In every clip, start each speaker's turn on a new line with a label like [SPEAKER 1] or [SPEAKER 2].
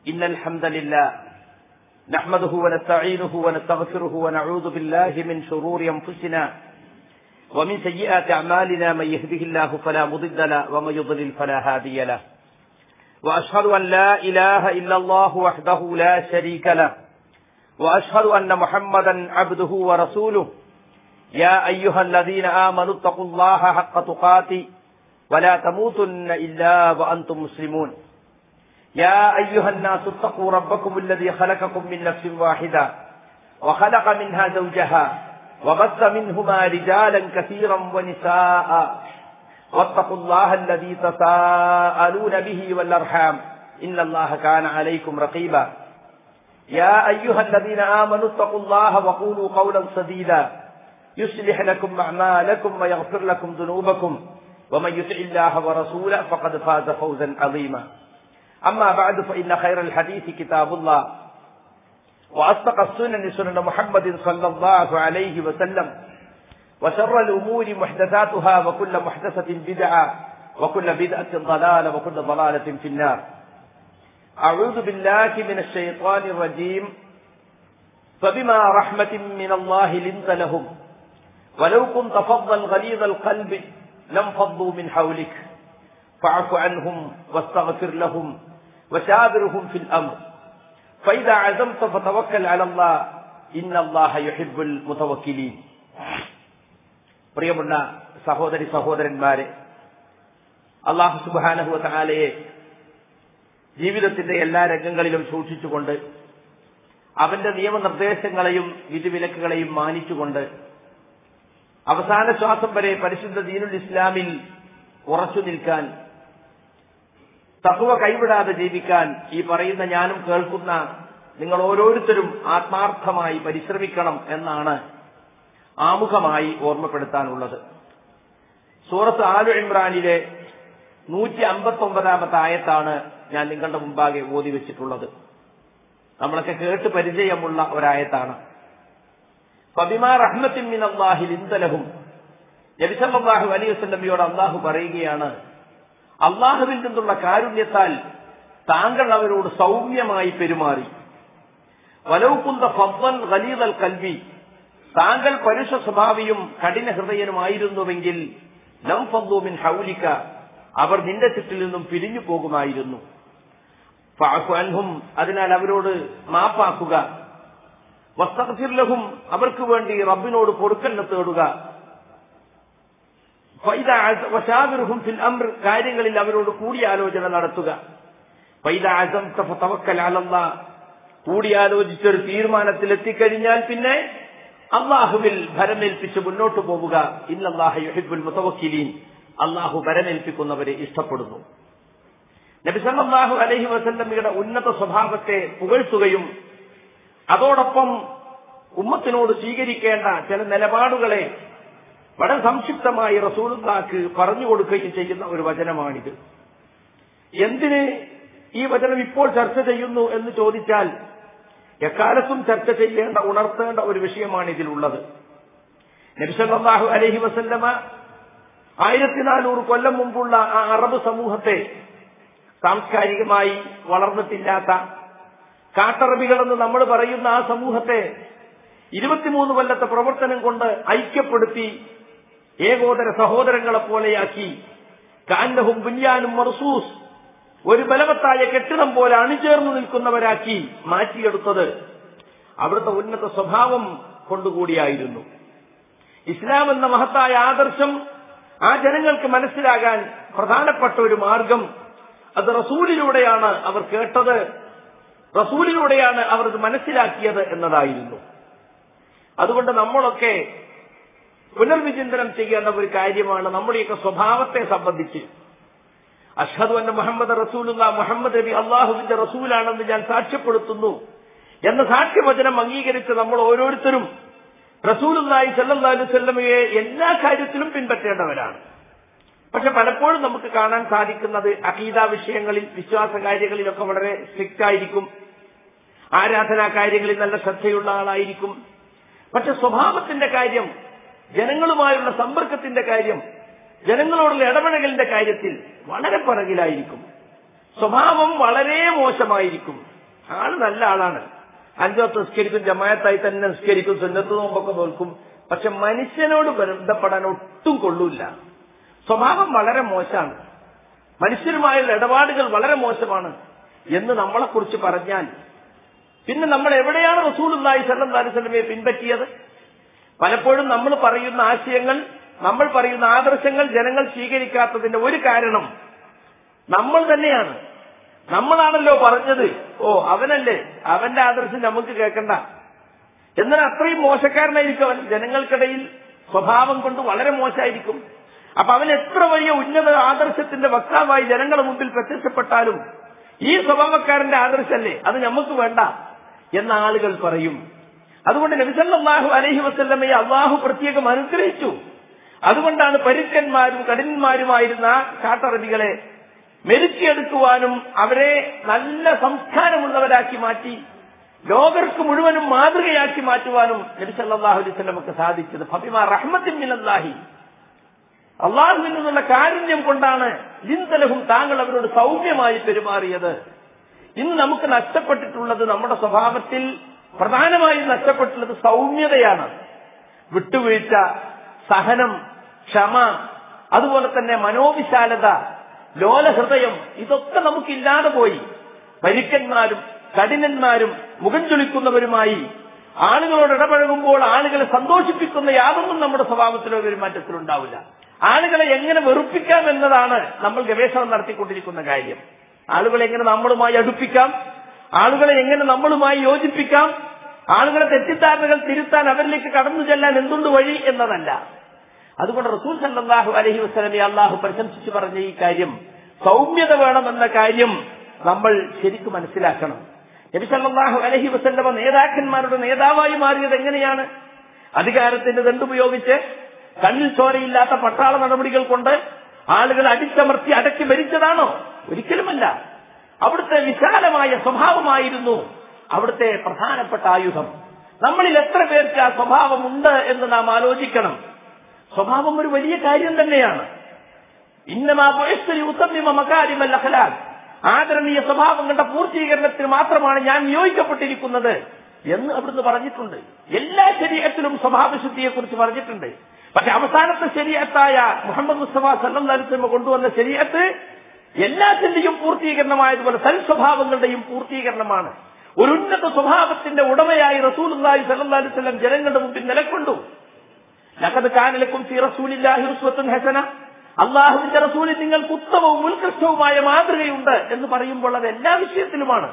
[SPEAKER 1] إن الحمد لله نحمده ونستعينه ونستغفره ونعوذ بالله من شرور أنفسنا ومن سيئات أعمالنا من يهده الله فلا مضل له ومن يضلل فلا هادي له وأشهد أن لا إله إلا الله وحده لا شريك له وأشهد أن محمدا عبده ورسوله يا أيها الذين آمنوا اتقوا الله حق تقاته ولا تموتن إلا وأنتم مسلمون يا أيها الناس اتقوا ربكم الذي خلقكم من نفس واحدة وخلق منها زوجها وبث منهما رجالا كثيرا ونساء واتقوا الله الذي تساءلون به والأرحام إن الله كان عليكم رقيبا يا أيها الذين آمنوا اتقوا الله وقولوا قولا سديدا يصلح لكم أعمالكم ويغفر لكم ذنوبكم ومن يطع الله ورسوله فقد فاز فوزا عظيما أما بعد فإن خير الحديث كتاب الله وأصدق السنن سنن محمد صلى الله عليه وسلم وشر الأمور محدثاتها وكل محدثة بدعة وكل بدعة ضلالة وكل ضلالة في النار أعوذ بالله من الشيطان الرجيم فبما رحمة من الله لنت لهم ولو كنت فظا غليظ القلب لانفضوا من حولك فاعف عنهم واستغفر لهم وشاورهم في الأمر فإذا عزمت فتوكل على الله إن الله يحب المتوكلين പ്രിയമുള്ള സഹോദരി സഹോദരന്മാരെ അള്ളാഹു സുബാനഹുവ താലയെ ജീവിതത്തിന്റെ എല്ലാ രംഗങ്ങളിലും സൂക്ഷിച്ചുകൊണ്ട് അവന്റെ നിയമനിർദ്ദേശങ്ങളെയും വിധിവിലക്കുകളെയും മാനിച്ചുകൊണ്ട് അവസാന ശ്വാസം വരെ പരിശുദ്ധ ദീനുൽ ഇസ്ലാമിൽ ഉറച്ചു നിൽക്കാൻ തത്വ കൈവിടാതെ ജീവിക്കാൻ ഈ പറയുന്ന ഞാനും കേൾക്കുന്ന നിങ്ങൾ ഓരോരുത്തരും ആത്മാർത്ഥമായി പരിശ്രമിക്കണം എന്നാണ് ആമുഖമായി ഓർമ്മപ്പെടുത്താനുള്ളത് സൂറത്ത് ആലു ഇമ്രാനിലെ നൂറ്റി അമ്പത്തി ഒമ്പതാമത്തെ ആയത്താണ് ഞാൻ നിങ്ങളുടെ മുമ്പാകെ ഓതി വെച്ചിട്ടുള്ളത് നമ്മളൊക്കെ കേട്ട് പരിചയമുള്ള ഒരായത്താണ് ഫബിമാ റഹ്മത്തിൻ മിൻ അള്ളാഹിൽ ഇന്തലഹും നബിസല്ലാഹു അലൈഹി വസ്ലമിയോട് അള്ളാഹു പറയുകയാണ് അള്ളാഹുവിൽ നിന്നുള്ള കാരുണ്യത്താൽ താങ്കൾ അവരോട് സൗമ്യമായി പെരുമാറി വലൗകുന്ത ഫദ്വൻ ഖലീദൽ കൽവി താങ്കൾ പരുഷ സ്വഭാവിയും കഠിന ഹൃദയനുമായിരുന്നുവെങ്കിൽ ലം ഫദ്ദുമിൻ ഹൗലിക്ക അവർ നിന്റെ ചുറ്റിൽ നിന്നും പിരിഞ്ഞു പോകുമായിരുന്നു ഫഅഫുഅൻഹും അതിനാൽ അവരോട് മാപ്പാക്കുക വസ്തഗ്ഫിർലഹും അവർക്ക് വേണ്ടി റബ്ബിനോട് പൊറുക്കലിനെ തേടുക വശാവിർഹും ഫിൽ അംർ കാര്യങ്ങളിൽ അവരോട് കൂടിയാലോചന നടത്തുക ഫൈദ അസം തവക്കൽ അലല്ല കൂടിയാലോചിച്ചൊരു തീരുമാനത്തിൽ എത്തിക്കഴിഞ്ഞാൽ പിന്നെ അള്ളാഹുവിൽ ഭരമേൽപ്പിച്ച് മുന്നോട്ട് പോവുക ഇന്നല്ലാഹ യുഹിബുൽ മുതവക്കിലീൻ അള്ളാഹു ഭരമേൽപ്പിക്കുന്നവരെ ഇഷ്ടപ്പെടുന്നു നബിസല്ലാഹു അലഹി വസല്ലമ്മയുടെ ഉന്നത സ്വഭാവത്തെ പുകഴ്ത്തുകയും അതോടൊപ്പം ഉമ്മത്തിനോട് സ്വീകരിക്കേണ്ട ചില നിലപാടുകളെ വളരെ സംക്ഷിപ്തമായി റസൂലുള്ളാക്ക് പറഞ്ഞു കൊടുക്കുകയും ചെയ്യുന്ന ഒരു വചനമാണിത് എന്തിന് ഈ വചനം ഇപ്പോൾ ചർച്ച ചെയ്യുന്നു എന്ന് ചോദിച്ചാൽ എക്കാലത്തും ചർച്ച ചെയ്യേണ്ട ഉണർത്തേണ്ട ഒരു വിഷയമാണ് ഇതിലുള്ളത് നബിസല്ലാഹു അലഹി വസല്ലമ ആയിരത്തി നാനൂറ് കൊല്ലം മുമ്പുള്ള ആ അറബ് സമൂഹത്തെ സാംസ്കാരികമായി വളർന്നിട്ടില്ലാത്ത കാട്ടറബികളെന്ന് നമ്മൾ പറയുന്ന ആ സമൂഹത്തെ ഇരുപത്തിമൂന്ന് കൊല്ലത്തെ പ്രവർത്തനം കൊണ്ട് ഐക്യപ്പെടുത്തി ഏകോദര സഹോദരങ്ങളെ പോലെയാക്കി കാന്നഹും ബുല്യാനും മർസൂസ് ഒരു ബലവത്തായ കെട്ടിടം പോലെ അണിചേർന്നു നിൽക്കുന്നവരാക്കി മാറ്റിയെടുത്തത് അവിടുത്തെ ഉന്നത സ്വഭാവം കൊണ്ടുകൂടിയായിരുന്നു ഇസ്ലാം എന്ന മഹത്തായ ആദർശം ആ ജനങ്ങൾക്ക് മനസ്സിലാകാൻ പ്രധാനപ്പെട്ട ഒരു മാർഗം അത് റസൂലിലൂടെയാണ് അവർ കേട്ടത് റസൂലിലൂടെയാണ് അവർ ഇത് മനസ്സിലാക്കിയത് എന്നതായിരുന്നു അതുകൊണ്ട് നമ്മളൊക്കെ പുനർവിചിന്തനം ചെയ്യേണ്ട ഒരു കാര്യമാണ് നമ്മുടെയൊക്കെ സ്വഭാവത്തെ സംബന്ധിച്ച് അഷദ് അന്ന മുഹമ്മദ് റസൂലുള്ള മുഹമ്മദ് നബി അള്ളാഹുവിന്റെ റസൂലാണെന്ന് ഞാൻ സാക്ഷ്യപ്പെടുത്തുന്നു എന്ന സാക്ഷ്യവചനം അംഗീകരിച്ച് നമ്മൾ ഓരോരുത്തരും റസൂലുല്ലായി സല്ലാഹു സ്വല്ലമയെ എല്ലാ കാര്യത്തിലും പിൻപറ്റേണ്ടവരാണ് പക്ഷെ പലപ്പോഴും നമുക്ക് കാണാൻ സാധിക്കുന്നത് അഖീദ വിഷയങ്ങളിൽ വിശ്വാസ കാര്യങ്ങളിലൊക്കെ വളരെ സ്ട്രിക്റ്റ് ആയിരിക്കും ആരാധനാ കാര്യങ്ങളിൽ നല്ല ശ്രദ്ധയുള്ള ആളായിരിക്കും പക്ഷെ സ്വഭാവത്തിന്റെ കാര്യം ജനങ്ങളുമായുള്ള സമ്പർക്കത്തിന്റെ കാര്യം ജനങ്ങളോടുള്ള ഇടപെടലിന്റെ കാര്യത്തിൽ വളരെ പിറകിലായിരിക്കും സ്വഭാവം വളരെ മോശമായിരിക്കും ആള് നല്ല ആളാണ് അഞ്ചോത്ത് നിസ്കരിക്കും ജമായത്തായി തന്നെ നിസ്കരിക്കും സുന്നത്ത് നോമ്പൊക്കെ നോൽക്കും പക്ഷെ മനുഷ്യനോട് ബന്ധപ്പെടാൻ ഒട്ടും കൊള്ളൂല സ്വഭാവം വളരെ മോശമാണ് മനുഷ്യരുമായുള്ള ഇടപാടുകൾ വളരെ മോശമാണ് എന്ന് നമ്മളെ കുറിച്ച് പറഞ്ഞാൽ പിന്നെ നമ്മൾ എവിടെയാണ് റസൂലുള്ളാഹി സ്വല്ലല്ലാഹി അലൈഹി വസല്ലമയെ പിൻപറ്റിയത് പലപ്പോഴും നമ്മൾ പറയുന്ന ആശയങ്ങൾ നമ്മൾ പറയുന്ന ആദർശങ്ങൾ ജനങ്ങൾ സ്വീകരിക്കാത്തതിന്റെ ഒരു കാരണം നമ്മൾ തന്നെയാണ് നമ്മളാണല്ലോ പറഞ്ഞത് ഓ അവനല്ലേ അവന്റെ ആദർശം നമുക്ക് കേൾക്കണ്ട എന്നാൽ അത്രയും മോശക്കാരനായിരിക്കും അവൻ ജനങ്ങൾക്കിടയിൽ സ്വഭാവം കൊണ്ട് വളരെ മോശമായിരിക്കും അപ്പൊ അവൻ എത്ര വലിയ ഉന്നത ആദർശത്തിന്റെ വക്താവായി ജനങ്ങളുടെ മുമ്പിൽ പ്രത്യക്ഷപ്പെട്ടാലും ഈ സ്വഭാവക്കാരന്റെ ആദർശല്ലേ അത് നമുക്ക് വേണ്ട എന്ന ആളുകൾ പറയും അതുകൊണ്ട് നബിസല്ലാഹു അലഹി വസ്ല്ലമയെ അള്ളാഹു പ്രത്യേകം അനുഗ്രഹിച്ചു അതുകൊണ്ടാണ് പരുക്കന്മാരും കഠിനന്മാരുമായിരുന്ന കാട്ടറബികളെ മെരുക്കിയെടുക്കുവാനും അവരെ നല്ല സംസ്കാരമുള്ളവരാക്കി മാറ്റി ലോകർക്ക് മുഴുവനും മാതൃകയാക്കി മാറ്റുവാനും നബിസല്ലാഹു അലൈഹി സ്വലമക്ക് സാധിച്ചത് ഫബിമ റഹ്മത്തിൻ മിനല്ലാഹി അള്ളാഹുവിൽ നിന്നുള്ള കാരുണ്യം കൊണ്ടാണ് ലിന്തലഹും താങ്കൾ അവരോട് സൗമ്യമായി പെരുമാറിയത് ഇന്ന് നമുക്ക് നഷ്ടപ്പെട്ടിട്ടുള്ളത് നമ്മുടെ സ്വഭാവത്തിൽ പ്രധാനമായും നഷ്ടപ്പെട്ടുള്ളത് സൗമ്യതയാണ് വിട്ടുവീഴ്ച സഹനം ക്ഷമ അതുപോലെ തന്നെ മനോവിശാലത ലോലഹൃദയം ഇതൊക്കെ നമുക്കില്ലാതെ പോയി പരുക്കന്മാരും കഠിനന്മാരും മുഖം ചൊളിക്കുന്നവരുമായി ആളുകളോട് ഇടപഴകുമ്പോൾ ആളുകളെ സന്തോഷിപ്പിക്കുന്ന യാതൊന്നും നമ്മുടെ സ്വഭാവത്തിലോ പെരുമാറ്റത്തിലുണ്ടാവില്ല ആളുകളെ എങ്ങനെ വെറുപ്പിക്കാം എന്നതാണ് നമ്മൾ ഗവേഷണം നടത്തിക്കൊണ്ടിരിക്കുന്ന കാര്യം ആളുകളെ എങ്ങനെ നമ്മളുമായി അടുപ്പിക്കാം ആളുകളെ എങ്ങനെ നമ്മളുമായി യോജിപ്പിക്കാം ആളുകളെ തെറ്റിദ്ധാരണകൾ തിരുത്താൻ അവരിലേക്ക് കടന്നു ചെല്ലാൻ എന്തുണ്ട് വഴി എന്നതല്ല അതുകൊണ്ട് റസൂൽ സല്ലാഹു അലഹി വസ്ലമെ അള്ളാഹു പ്രശംസിച്ചു പറഞ്ഞ ഈ കാര്യം സൗമ്യത വേണമെന്ന കാര്യം നമ്മൾ ശരിക്കും മനസ്സിലാക്കണം നബി സല്ലാഹു അലഹി വസ്ല്ലമ നേതാക്കന്മാരുടെ നേതാവായി മാറിയത് എങ്ങനെയാണ് അധികാരത്തിന്റെ ദണ്ടുപയോഗിച്ച് കണ്ണിൽ ചോരയില്ലാത്ത പട്ടാള നടപടികൾ കൊണ്ട് ആളുകൾ അടിച്ചമർത്തി അടക്കി ഭരിച്ചതാണോ ഒരിക്കലുമല്ല അവിടുത്തെ വിശാലമായ സ്വഭാവമായിരുന്നു അവിടുത്തെ പ്രധാനപ്പെട്ട ആയുധം നമ്മളിൽ എത്ര പേർക്ക് ആ സ്വഭാവമുണ്ട് എന്ന് നാം ആലോചിക്കണം സ്വഭാവം ഒരു വലിയ കാര്യം തന്നെയാണ് ഇന്നമാ ആദരണീയ സ്വഭാവങ്ങളുടെ പൂർത്തീകരണത്തിന് മാത്രമാണ് ഞാൻ നിയോഗിക്കപ്പെട്ടിരിക്കുന്നത് എന്ന് അവിടുന്ന് പറഞ്ഞിട്ടുണ്ട് എല്ലാ ശരീരത്തിലും സ്വഭാവശുദ്ധിയെ കുറിച്ച് പറഞ്ഞിട്ടുണ്ട് പക്ഷെ അവസാനത്തെ ശരീരത്തായ മുഹമ്മദ് മുസ്തഫ സല്ലം നരസിംഹ കൊണ്ടുവന്ന ശരീരത്ത് എല്ലാത്തിന്റെയും പൂർത്തീകരണമായതുപോലെ സൽസ്വഭാവങ്ങളുടെയും പൂർത്തീകരണമാണ് ഒരു ഉന്നത സ്വഭാവത്തിന്റെ ഉടമയായി റസൂൽ സല്ലല്ലാഹു അലൈഹി വസല്ലം ജനങ്ങളുടെ മുമ്പിൽ നിലക്കൊണ്ടു ലഖദ് കാനലക്കും ഫി റസൂലില്ലാഹി ഉസ്വത്തുൻ ഹസന അള്ളാഹുവിന്റെ റസൂലിൽ നിങ്ങൾക്ക് ഉത്തമവും ഉത്കൃഷ്ടവുമായ മാതൃകയുണ്ട് എന്ന് പറയുമ്പോൾ അത് എല്ലാ വിഷയത്തിലുമാണ്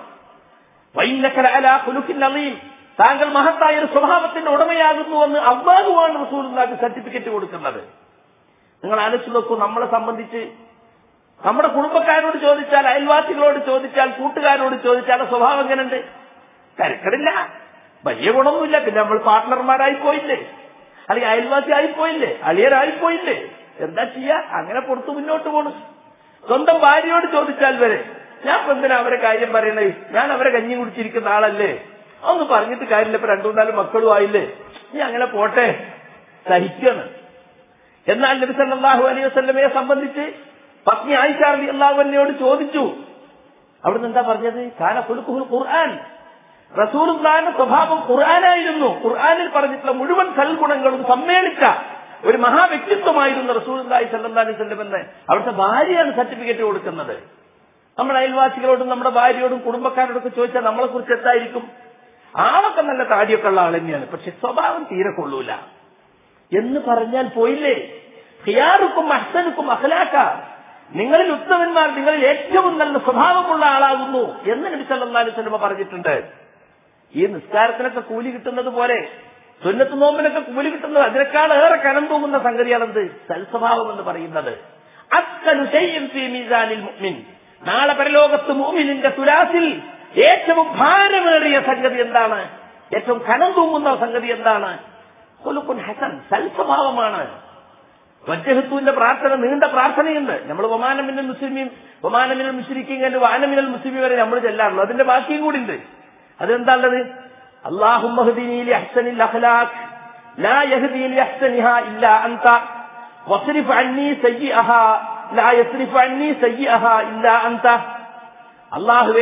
[SPEAKER 1] താങ്കൾ മഹത്തായ ഒരു സ്വഭാവത്തിന്റെ ഉടമയാകുന്നുവെന്ന് അള്ളാഹുവാണ് റസൂലിന്റെ സർട്ടിഫിക്കറ്റ് കൊടുക്കുന്നത് നിങ്ങൾ ആലോചിച്ച് നോക്കൂ നമ്മളെ സംബന്ധിച്ച് നമ്മുടെ കുടുംബക്കാരോട് ചോദിച്ചാൽ അയൽവാസികളോട് ചോദിച്ചാൽ കൂട്ടുകാരോട് ചോദിച്ചാൽ സ്വഭാവം എങ്ങനെയുണ്ട് തിരക്കടില്ല വലിയ ഗുണമൊന്നുമില്ല പിന്നെ നമ്മൾ പാർട്ട്ണർമാരായി പോയില്ലേ അല്ലെങ്കിൽ അയൽവാസി ആയിപ്പോയില്ലേ അളിയരായിപ്പോയില്ലേ എന്താ ചെയ്യാ അങ്ങനെ പുറത്തു മുന്നോട്ട് പോണു സ്വന്തം ഭാര്യയോട് ചോദിച്ചാൽ വരെ ഞാൻ ഇപ്പൊ എന്തിനാ അവരെ കാര്യം പറയണേ ഞാൻ അവരെ കഞ്ഞി കുടിച്ചിരിക്കുന്ന ആളല്ലേ ഒന്ന് പറഞ്ഞിട്ട് കാര്യമില്ല ഇപ്പൊ രണ്ടു മൂന്നാല് മക്കളും ആയില്ലേ നീ അങ്ങനെ പോട്ടെ സഹിക്കാണ് എന്നാൽ നബി സല്ലല്ലാഹു അലൈഹി വസല്ലമയെ സംബന്ധിച്ച് പത്നി ആയിഷ റളിയല്ലാഹു അൻഹയോട് ചോദിച്ചു അവിടുന്ന് എന്താ പറഞ്ഞത് കാന കുലുക്കുഹുൽ ഖുർആൻ റസൂലുള്ളാഹിന്റെ സ്വഭാവം ഖുർആനായിരുന്നു ഖുർആനിൽ പറഞ്ഞിട്ടുള്ള മുഴുവൻ സൽഗുണങ്ങളും സമ്മേളിച്ച ഒരു മഹാവ്യക്തിത്വമായിരുന്നു റസൂലുള്ളാഹി സല്ലല്ലാഹു അലൈഹി വസല്ലം എന്ന് അവിടുത്തെ ഭാര്യയാണ് സർട്ടിഫിക്കറ്റ് കൊടുക്കുന്നത് നമ്മുടെ അയൽവാസികളോടും നമ്മുടെ ഭാര്യയോടും കുടുംബക്കാരോടൊക്കെ ചോദിച്ചാൽ നമ്മളെ കുറിച്ച് എന്തായിരിക്കും ആളൊക്കെ നല്ല താടിയൊക്കെ ഉള്ള ആൾ തന്നെയാണ് പക്ഷെ സ്വഭാവം തീരെ കൊള്ളൂല എന്ന് പറഞ്ഞാൽ പോയില്ലേ ഹിയാറുക്കും അഹ്സനുക്കും അഖലാക്ക നിങ്ങളിൽ ഉത്തമന്മാർ നിങ്ങളിൽ ഏറ്റവും നല്ല സ്വഭാവമുള്ള ആളാകുന്നു എന്ന് നബി സല്ലല്ലാഹു അലൈഹി വസല്ലം പറഞ്ഞിട്ടുണ്ട് ഈ നിസ്കാരത്തിനൊക്കെ കൂലി കിട്ടുന്നത് പോലെ സുന്നത്ത് നോമ്പിനൊക്കെ കൂലി കിട്ടുന്നത് അതിനേക്കാൾ ഏറെ കനം തൂങ്ങുന്ന സംഗതിയാണെന്ത് സൽസ്വഭാവം എന്ന് പറയുന്നത് അസ്സലു ശൈഇൻ ഫീ മീസാനിൽ മുഅ്മിൻ നാളെ പരലോകത്ത് മുഅ്മിനിന്റെ തുലാസിൽ ഏറ്റവും ഭാരമേറിയ സംഗതി എന്താണ് ഏറ്റവും കനം തൂങ്ങുന്ന സംഗതി എന്താണ് കൊലുക്കുൻ ഹസൻ സൽസ്വഭാവമാണ് വജ്ജഹത്തുവിന്റെ പ്രാർത്ഥന നീണ്ട പ്രാർത്ഥനയുണ്ട് നമ്മൾ ഒമാനമിനൽ മുസ്ലിമീം ഒമാനമിനൽ മുസ്ലിക്കിങ് വാനമിനൽ മുസ്ലിമി വരെ നമ്മൾ ചെല്ലാറുള്ളൂ അതിന്റെ ബാക്കിയും കൂടി ഉണ്ട് അതെന്താണത് അള്ളാഹും അഹ്സനിൽ അഖ്ലാഖ് ലാ യഹ്ദി ലിഅഹ്സനിഹാ ഇല്ലാ അൻത വസ്രിഫ് അന്നി സയ്യിഅഹാ ലാ യസ്രിഫ് അന്നി സയ്യിഅഹാ ഇല്ലാ അൻത അള്ളാഹുവേ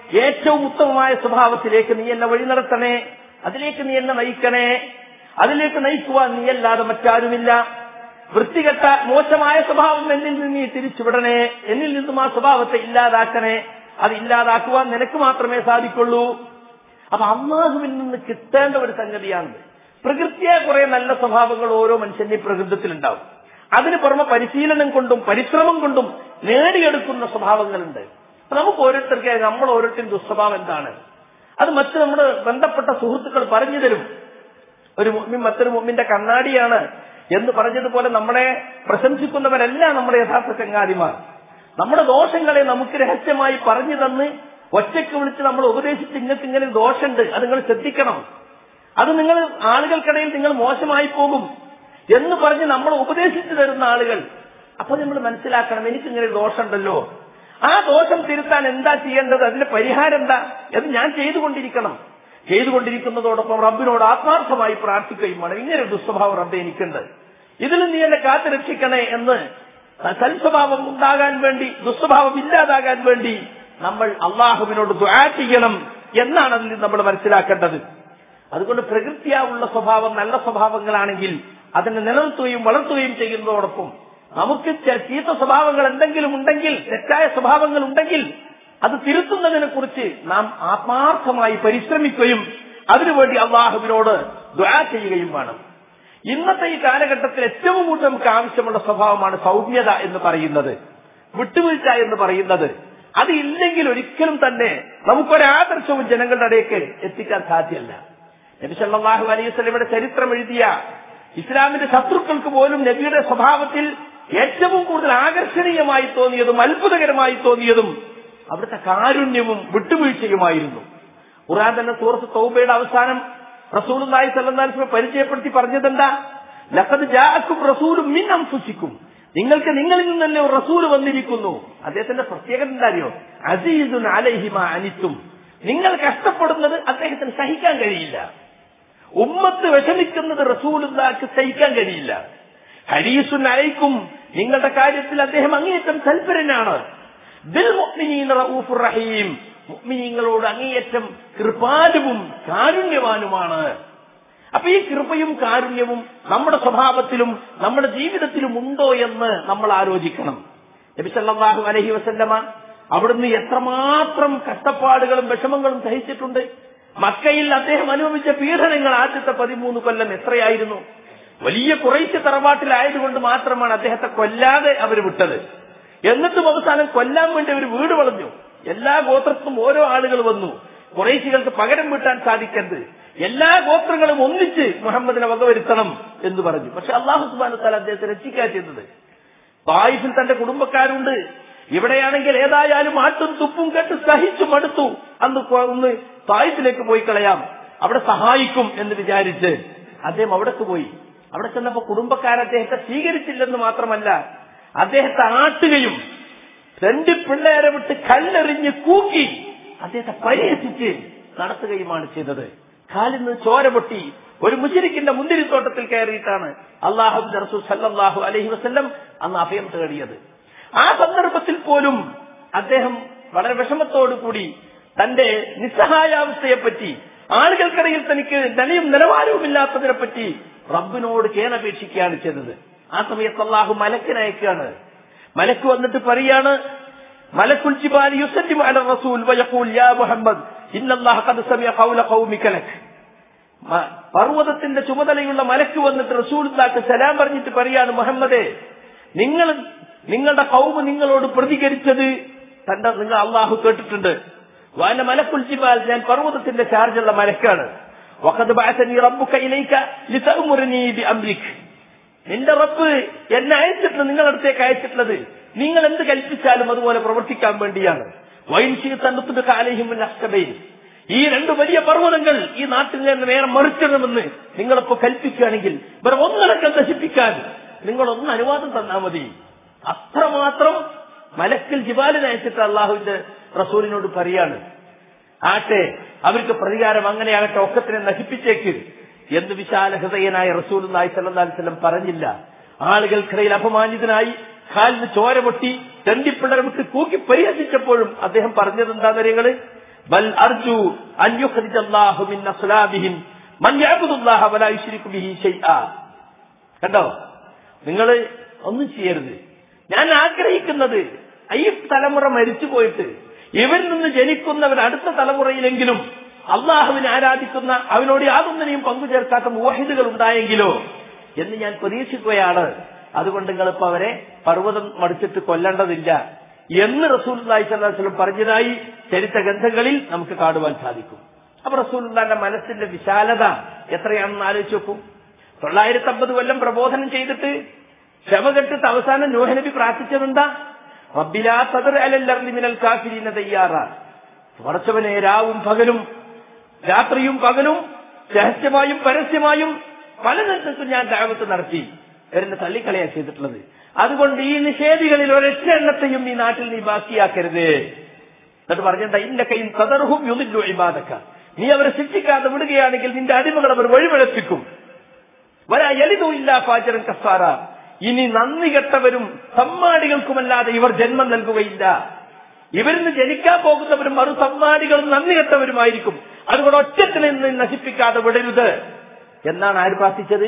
[SPEAKER 1] ഏറ്റവും ഉത്തമമായ സ്വഭാവത്തിലേക്ക് നീ എന്നെ വഴി നടത്തണേ അതിലേക്ക് നീ എന്നെ നയിക്കണേ അതിലേക്ക് നയിക്കുവാൻ നീയല്ലാതെ മറ്റാരുമില്ല വൃത്തികെട്ട മോശമായ സ്വഭാവം എന്നിൽ നിന്ന് നീ തിരിച്ചുവിടണേ എന്നിൽ നിന്നും ആ സ്വഭാവത്തെ ഇല്ലാതാക്കണേ അത് ഇല്ലാതാക്കുവാൻ നിനക്ക് മാത്രമേ സാധിക്കുള്ളൂ അപ്പൊ അള്ളാഹുവിൽ നിന്ന് കിട്ടേണ്ട ഒരു സംഗതിയാണിത് പ്രകൃതിയെ കുറെ നല്ല സ്വഭാവങ്ങൾ ഓരോ മനുഷ്യന്റെ പ്രകൃതത്തിലുണ്ടാവും അതിന് പുറമെ പരിശീലനം കൊണ്ടും പരിശ്രമം കൊണ്ടും നേടിയെടുക്കുന്ന സ്വഭാവങ്ങളുണ്ട് അപ്പൊ നമുക്ക് ഓരോരുത്തർക്ക് നമ്മൾ ഓരോരുത്തരും ദുസ്വഭാവം എന്താണ് അത് മറ്റ് നമ്മുടെ ബന്ധപ്പെട്ട സുഹൃത്തുക്കൾ പറഞ്ഞു തരും ഒരു മുമ്മിൻ മറ്റൊരു മുമ്മിന്റെ കണ്ണാടിയാണ് എന്ന് പറഞ്ഞതുപോലെ നമ്മളെ പ്രശംസിക്കുന്നവരല്ല നമ്മുടെ യഥാർത്ഥ ചങ്ങാതിമാർ നമ്മുടെ ദോഷങ്ങളെ നമുക്ക് രഹസ്യമായി പറഞ്ഞു തന്ന് ഒറ്റയ്ക്ക് വിളിച്ച് നമ്മൾ ഉപദേശിച്ച് ഇങ്ങക്ക് ഇങ്ങനെ ദോഷമുണ്ട് അത് നിങ്ങൾ ശ്രദ്ധിക്കണം അത് നിങ്ങൾ ആളുകൾക്കിടയിൽ നിങ്ങൾ മോശമായി പോകും എന്ന് പറഞ്ഞ് നമ്മൾ ഉപദേശിച്ചു തരുന്ന ആളുകൾ അപ്പൊ നമ്മൾ മനസ്സിലാക്കണം എനിക്ക് ഇങ്ങനെ ദോഷമുണ്ടല്ലോ ആ ദോഷം തിരുത്താൻ എന്താ ചെയ്യേണ്ടത് അതിന്റെ പരിഹാരം എന്താ അത് ഞാൻ ചെയ്തുകൊണ്ടിരിക്കണം ചെയ്തുകൊണ്ടിരിക്കുന്നതോടൊപ്പം റബ്ബിനോട് ആത്മാർത്ഥമായി പ്രാർത്ഥിക്കുകയും വേണം ഇങ്ങനെ ഒരു ദുസ്വഭാവം റബ്ബെ എനിക്കുണ്ട് ഇതിൽ നീ എന്നെ കാത്തു രക്ഷിക്കണേ എന്ന് സൽസ്വഭാവം ഉണ്ടാകാൻ വേണ്ടി ദുസ്വഭാവം ഇല്ലാതാകാൻ വേണ്ടി നമ്മൾ അള്ളാഹുവിനോട് ദുആ ചെയ്യണം എന്നാണ് അതിൽ നമ്മൾ മനസ്സിലാക്കേണ്ടത് അതുകൊണ്ട് പ്രകൃതിയാവുള്ള സ്വഭാവം നല്ല സ്വഭാവങ്ങളാണെങ്കിൽ അതിനെ നിലനിർത്തുകയും വളർത്തുകയും ചെയ്യുന്നതോടൊപ്പം നമുക്ക് ചെ- ചീത്ത സ്വഭാവങ്ങൾ എന്തെങ്കിലും ഉണ്ടെങ്കിൽ തെറ്റായ സ്വഭാവങ്ങൾ ഉണ്ടെങ്കിൽ അത് തിരുത്തുന്നതിനെ കുറിച്ച് നാം ആത്മാർത്ഥമായി പരിശ്രമിക്കുകയും അതിനുവേണ്ടി അള്ളാഹുവിനോട് ദ്വാ ചെയ്യുകയും വേണം ഇന്നത്തെ ഈ കാലഘട്ടത്തിൽ ഏറ്റവും കൂടുതൽ നമുക്ക് ആവശ്യമുള്ള സ്വഭാവമാണ് സൗമ്യത എന്ന് പറയുന്നത് വിട്ടുവീഴ്ച എന്ന് പറയുന്നത് അത് ഇല്ലെങ്കിൽ ഒരിക്കലും തന്നെ നമുക്കൊരാദർശവും ജനങ്ങളുടെ ഇടയ്ക്ക് എത്തിക്കാൻ സാധ്യമല്ല നബി സല്ലല്ലാഹു അലൈഹി വസല്ലമയുടെ ചരിത്രം എഴുതിയ ഇസ്ലാമിന്റെ ശത്രുക്കൾക്ക് പോലും നബിയുടെ സ്വഭാവത്തിൽ ഏറ്റവും കൂടുതൽ ആകർഷണീയമായി തോന്നിയതും അത്ഭുതകരമായി തോന്നിയതും അവിടുത്തെ കാരുണ്യവും വിട്ടുവീഴ്ചയുമായിരുന്നു ഖുർആൻ തന്നെ സൂറത്ത് തൗബയുടെ അവസാനം റസൂലുള്ളാഹി സ്വല്ലല്ലാഹു അലൈഹി വസല്ലം പരിചയപ്പെടുത്തി പറഞ്ഞതെന്താ ലഖദ് ജാഅക്കും റസൂലും മിൻ അൻഫുസിക്കും നിങ്ങൾക്ക് നിങ്ങളിൽ നിന്ന് തന്നെ ഒരു റസൂല് വന്നിരിക്കുന്നു അദ്ദേഹത്തിന്റെ പ്രത്യേകത എന്താ അറിയോ അസീസുൻ അലൈഹിമ അനിത്തും നിങ്ങൾ കഷ്ടപ്പെടുന്നത് അദ്ദേഹത്തിന് സഹിക്കാൻ കഴിയില്ല ഉമ്മത്ത് വിഷമിക്കുന്നത് റസൂലുള്ളാക്ക് സഹിക്കാൻ കഴിയില്ല ഹരീസുൻ അലൈക്കും നിങ്ങളുടെ കാര്യത്തിൽ അദ്ദേഹം അങ്ങേയറ്റം തൽപരനാണ് ബിൽ മുഅ്മിനീന റഊഫുർ റഹീം മുഅ്മിനീങ്ങളോട് അങ്ങേയറ്റം കൃപാലുവും കാരുണ്യവാനുമാണ് അപ്പൊ ഈ കൃപയും കാരുണ്യവും നമ്മുടെ സ്വഭാവത്തിലും നമ്മുടെ ജീവിതത്തിലും ഉണ്ടോ എന്ന് നമ്മൾ ആലോചിക്കണം നബി സല്ലല്ലാഹു അലൈഹി വസല്ലമ അവിടുന്ന് എത്രമാത്രം കഷ്ടപ്പാടുകളും വിഷമങ്ങളും സഹിച്ചിട്ടുണ്ട് മക്കയിൽ അദ്ദേഹം അനുഭവിച്ച പീഡനങ്ങൾ ആദ്യത്തെ പതിമൂന്ന് കൊല്ലം എത്രയായിരുന്നു വലിയ കുറേശ്ശെ തറവാട്ടിലായതുകൊണ്ട് മാത്രമാണ് അദ്ദേഹത്തെ കൊല്ലാതെ അവർ വിട്ടത് എന്നിട്ടും അവസാനം കൊല്ലാൻ വേണ്ടി അവർ വീട് വളഞ്ഞു എല്ലാ ഗോത്രത്തിനും ഓരോ ആളുകൾ വന്നു കുറേശികൾക്ക് പകരം വീട്ടാൻ സാധിക്കരുത് എല്ലാ ഗോത്രങ്ങളും ഒന്നിച്ച് മുഹമ്മദിനെ വകവരുത്തണം എന്ന് പറഞ്ഞു പക്ഷെ അള്ളാഹു സുബാന താല അദ്ദേഹത്തെ രക്ഷിക്കാൻ ചെയ്തത് തായിഫിൽ തന്റെ കുടുംബക്കാരുണ്ട് ഇവിടെയാണെങ്കിൽ ഏതായാലും ആട്ടും തുപ്പും കേട്ട് സഹിച്ചു മടുത്തു അന്ന് കൊ- ഒന്ന് തായിഫിലേക്ക് പോയി കളയാം അവിടെ സഹായിക്കും എന്ന് വിചാരിച്ച് അദ്ദേഹം അവിടേക്ക് പോയി അവിടെ ചെന്നപ്പോ കുടുംബക്കാർ അദ്ദേഹത്തെ സ്വീകരിച്ചില്ലെന്ന് മാത്രമല്ല അദ്ദേഹത്തെ ആട്ടുകയും രണ്ട് പിള്ളേരെ വിട്ട് കല്ലെറിഞ്ഞ് കൂക്കി അദ്ദേഹത്തെ പരിഹസിച്ച് നടത്തുകയുമാണ് ചെയ്തത് കാലിൽ നിന്ന് ചോര പൊട്ടി ഒരു മുശരിക്കിന്റെ മുന്തിരിത്തോട്ടത്തിൽ കയറിയിട്ടാണ് അള്ളാഹു റസൂൽ സല്ലല്ലാഹു അലൈഹി വസല്ലം അന്ന് അഭയം തേടിയത് ആ സന്ദർഭത്തിൽ പോലും അദ്ദേഹം വളരെ വിഷമത്തോടു കൂടി തന്റെ നിസ്സഹായാവസ്ഥയെപ്പറ്റി ആളുകൾക്കിടയിൽ തനിക്ക് നിലയും നിലവാരവുമില്ലാത്തതിനെ പറ്റി റബ്ബിനോട് കേണപേക്ഷിക്കുകയാണ് ചെയ്തത് ആ സമയത്ത് അള്ളാഹു മലക്കിനയക്കാണ് മലക്ക് വന്നിട്ട് പറയാണ് മലക്കുൽ ജിബാലി യുസല്ലിമു അല റസൂൽ വയഖൂൽ യാ മുഹമ്മദ് ഇന്നല്ലാഹ ഖദ് സമിഅ ഖൗല ഖൗമിക ലക് മ- പർവ്വതത്തിന്റെ ചുമതലയുള്ള മലക്ക് വന്നിട്ട് റസൂലുള്ളാക്ക് സലാം പറഞ്ഞിട്ട് പറയാണ് മുഹമ്മദേ നിങ്ങൾ നിങ്ങളുടെ കൗമ് നിങ്ങളോട് പ്രതികരിച്ചത് തന്റെ നിങ്ങൾ അള്ളാഹു കേട്ടിട്ടുണ്ട് വാന മലക്കുൽ ജിബാൽ ഞാൻ പർവ്വതത്തിന്റെ ചാർജുള്ള മലക്കാണ് വഖദ് ബഅസനി റബ്ബുക ഇലൈക ലിതഅമുറനി ബിഅംരിക് നിന്റെ റബ്ബ് എന്നെ അയച്ചിട്ടുള്ളത് നിങ്ങളുടെ അടുത്തേക്ക് അയച്ചിട്ടുള്ളത് നിങ്ങൾ എന്ത് കൽപ്പിച്ചാലും അതുപോലെ പ്രവർത്തിക്കാൻ വേണ്ടിയാണ് വൈൻഷിയും ഈ രണ്ട് വലിയ പർവ്വതങ്ങൾ ഈ നാട്ടിൽ നിന്ന് നേരെ മറിച്ചിടണമെന്ന് നിങ്ങളിപ്പോ കൽപ്പിക്കുകയാണെങ്കിൽ ഇവരെ ഒന്നടക്കം നശിപ്പിക്കാൻ നിങ്ങളൊന്ന് അനുവാദം തന്നാൽ മതി അത്രമാത്രം മലക്കിൽ ജിബാലിനെ അയച്ചിട്ട് അള്ളാഹുവിന്റെ റസൂലിനോട് പറയാണ് ആട്ടെ അവർക്ക് പ്രതികാരം അങ്ങനെയാകട്ടെ ഒക്കത്തിനെ നശിപ്പിച്ചേക്ക് എന്ന് വിശാല ഹൃദയനായ റസൂൽ നായി സല്ലാസ്ലം പറഞ്ഞില്ല ആളുകൾക്കിടയിൽ അപമാനിതനായി കാലിന് ചോര പൊട്ടി തെണ്ടിപ്പിള്ളരെ വിട്ട് കൂക്കി പരിഹസിച്ചപ്പോഴും അദ്ദേഹം പറഞ്ഞത് എന്താ നിങ്ങള് ബൽ അർജു അൻ യുഖ്രിജ അല്ലാഹു മിൻ അസ്ലാബിഹിം മൻ യഅബുദുല്ലാഹ വലാ യുശ്രികു ബിഹി ഷൈആ കണ്ടോ നിങ്ങൾ ഒന്നും ചെയ്യരുത് ഞാൻ ആഗ്രഹിക്കുന്നത് ഈ തലമുറ മരിച്ചു പോയിട്ട് ഇവരിൽ നിന്ന് ജനിക്കുന്നവർ അടുത്ത തലമുറയിലെങ്കിലും അള്ളാഹുവിനെ ആരാധിക്കുന്ന അവനോട് യാതൊന്നിനെയും പങ്കുചേർക്കാത്ത മുവാഹിദുകൾ ഉണ്ടായെങ്കിലോ എന്ന് ഞാൻ പ്രതീക്ഷിക്കുകയാണ് അതുകൊണ്ട് നിങ്ങളിപ്പോ അവരെ പർവ്വതം മടിച്ചിട്ട് കൊല്ലേണ്ടതില്ല എന്ന് റസൂൽ സ്വലം പറഞ്ഞതായി ചരിത്ര ഗ്രന്ഥങ്ങളിൽ നമുക്ക് കാണുവാൻ സാധിക്കും അപ്പൊ റസൂലിന്റെ മനസ്സിന്റെ വിശാലത എത്രയാണെന്ന് ആലോചിച്ച് നോക്കൂ തൊള്ളായിരത്തി അമ്പത് കൊല്ലം പ്രബോധനം ചെയ്തിട്ട് ക്ഷമ കെട്ടിട്ട് അവസാനം നോഹനബി പ്രാർത്ഥിച്ചതെന്താ റബ്ബിലാ സദർ അലല്ലർലി മിനൽ കാഫിരീന തയ്യാറാ കുറച്ചവനെ രാവും പകലും രാത്രിയും പകലും രഹസ്യമായും പരസ്യമായും പല നിലത്തും ഞാൻ ദാവത്ത് നടത്തി എന്നെ തള്ളിക്കളയാ ചെയ്തിട്ടുള്ളത് അതുകൊണ്ട് ഈ നിഷേധികളിൽ ഒരൊറ്റ എണ്ണത്തെയും ഈ നാട്ടിൽ നീ ബാക്കിയാക്കരുത് എന്നിട്ട് പറഞ്ഞിട്ട് ഇന്ന കൈയും സദർഹും യുദില്ലു ഇബാദക്ക നീ അവരെ ശിക്ഷിക്കാതെ വിടുകയാണെങ്കിൽ നിന്റെ അടിമകൾ അവർ വഴിപഴപ്പിക്കും വരാ എലിതോ ഇല്ല ഫാജറൻ കസാറ ഇനി നന്ദി കെട്ടവരും സമ്മാടികൾക്കുമല്ലാതെ ഇവർ ജന്മം നൽകുകയില്ല ഇവരിന്ന് ജനിക്കാൻ പോകുന്നവരും മറു സമ്മാടികളും നന്ദി കെട്ടവരുമായിരിക്കും അതുകൊണ്ട് ഒറ്റത്തിനെ നിന്ന് നശിപ്പിക്കാതെ വിടരുത് എന്നാണ് ആര് പ്രാർത്ഥിച്ചത്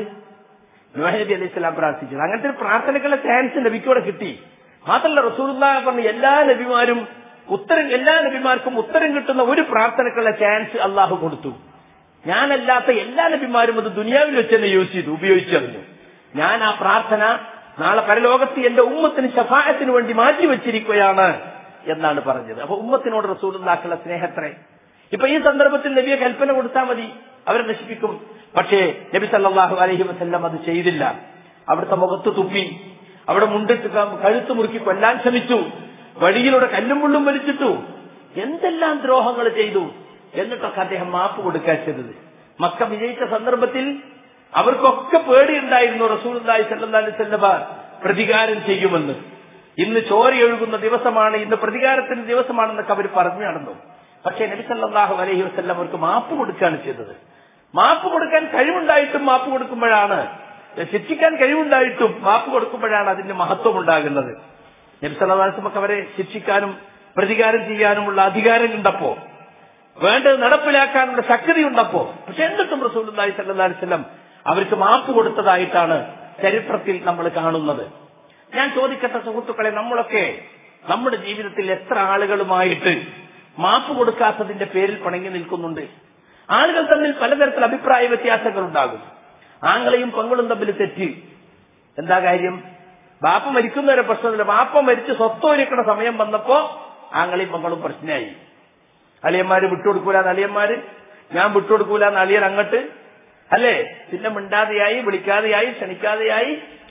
[SPEAKER 1] നബി അലൈഹി സ്വലാം പ്രാർത്ഥിച്ചത് അങ്ങനത്തെ ഒരു പ്രാർത്ഥനക്കുള്ള ചാൻസ് നബിക്കൂടെ കിട്ടി മാത്രമല്ല റസൂലുള്ള പറഞ്ഞ എല്ലാ നബിമാരും ഉത്തരം എല്ലാ നബിമാർക്കും ഉത്തരം കിട്ടുന്ന ഒരു പ്രാർത്ഥനക്കുള്ള ചാൻസ് അള്ളാഹു കൊടുത്തു ഞാനല്ലാത്ത എല്ലാ നബിമാരും അത് ദുനിയാവിൽ വെച്ച് തന്നെ യൂസ് ചെയ്തു ഉപയോഗിച്ചറിഞ്ഞു ഞാൻ ആ പ്രാർത്ഥന നാളെ പരലോകത്ത് എന്റെ ഉമ്മത്തിന് ശഫായത്തിന് വേണ്ടി മാറ്റിവെച്ചിരിക്കുകയാണ് എന്നാണ് പറഞ്ഞത് അപ്പൊ ഉമ്മത്തിനോട് റസൂലുള്ളാക്കുള്ള സ്നേഹത്രേ ഇപ്പൊ ഈ സന്ദർഭത്തിൽ നബിയെ കൽപ്പന കൊടുത്താൽ മതി അവരെ നശിപ്പിക്കും പക്ഷേ നബി സല്ലല്ലാഹു അലൈഹി വസല്ലം അത് ചെയ്തില്ല അവിടുത്തെ മുഖത്ത് തുപ്പി അവിടെ മുണ്ടിട്ട് ക- കഴുത്ത് മുറുക്കി കൊല്ലാൻ ശ്രമിച്ചു വഴിയിലൂടെ കല്ലും മുള്ളും വലിച്ചിട്ടു എന്തെല്ലാം ദ്രോഹങ്ങൾ ചെയ്തു എന്നിട്ടൊക്കെ അദ്ദേഹം മാപ്പ് കൊടുക്കാൻ ചെയ്തത് മക്ക വിജയിച്ച സന്ദർഭത്തിൽ അവർക്കൊക്കെ പേടിയുണ്ടായിരുന്നു റസൂലുള്ളാഹി സ്വല്ലല്ലാഹു അലൈഹി വസല്ലമ പ്രതികാരം ചെയ്യുമെന്ന് ഇന്ന് ചോരയൊഴുകുന്ന ദിവസമാണ് ഇന്ന് പ്രതികാരത്തിന്റെ ദിവസമാണെന്നൊക്കെ അവർ പറഞ്ഞു നടന്നു പക്ഷേ നബി സല്ലല്ലാഹു അലൈഹി വസല്ലം അവർക്ക് മാപ്പ് കൊടുക്കുകയാണ് ചെയ്തത് മാപ്പ് കൊടുക്കാൻ കഴിവുണ്ടായിട്ടും മാപ്പ് കൊടുക്കുമ്പോഴാണ് ശിക്ഷിക്കാൻ കഴിവുണ്ടായിട്ടും മാപ്പ് കൊടുക്കുമ്പോഴാണ് അതിന്റെ മഹത്വം ഉണ്ടാകുന്നത് നബി സല്ലല്ലാഹു അലൈഹി വസല്ലം അവരെ ശിക്ഷിക്കാനും പ്രതികാരം ചെയ്യാനുമുള്ള അധികാരം ഉണ്ടപ്പോ വേണ്ടത് നടപ്പിലാക്കാനുള്ള ശക്തി ഉണ്ടപ്പോ പക്ഷെ എന്നിട്ടും റസൂലുള്ളാഹി സ്വല്ലല്ലാഹു അലൈഹി വസല്ലം അവർക്ക് മാപ്പ് കൊടുത്തതായിട്ടാണ് ചരിത്രത്തിൽ നമ്മൾ കാണുന്നത് ഞാൻ ചോദിക്കട്ടെ സുഹൃത്തുക്കളെ നമ്മളൊക്കെ നമ്മുടെ ജീവിതത്തിൽ എത്ര ആളുകളുമായിട്ട് മാപ്പ് കൊടുക്കാത്തതിന്റെ പേരിൽ പിണങ്ങി നിൽക്കുന്നുണ്ട് ആളുകൾ തമ്മിൽ പലതരത്തിൽ അഭിപ്രായ വ്യത്യാസങ്ങൾ ഉണ്ടാകും ആങ്ങളെയും പെങ്ങളും തമ്മിൽ തെറ്റ് എന്താ കാര്യം ബാപ്പ മരിക്കുന്നവരെ പ്രശ്നമില്ല ബാപ്പ മരിച്ച് സ്വത്തൊരുക്കണ സമയം വന്നപ്പോ ആങ്ങളെയും പെങ്ങളും പ്രശ്നമായി അളിയന്മാര് വിട്ടുകൊടുക്കൂലെന്ന് അളിയന്മാര് ഞാൻ വിട്ടുകൊടുക്കൂലെന്ന് അളിയൻ അങ്ങട്ട് അല്ലേ പിന്നെ മിണ്ടാതെയായി വിളിക്കാതെയായി ക്ഷണിക്കാതെയായി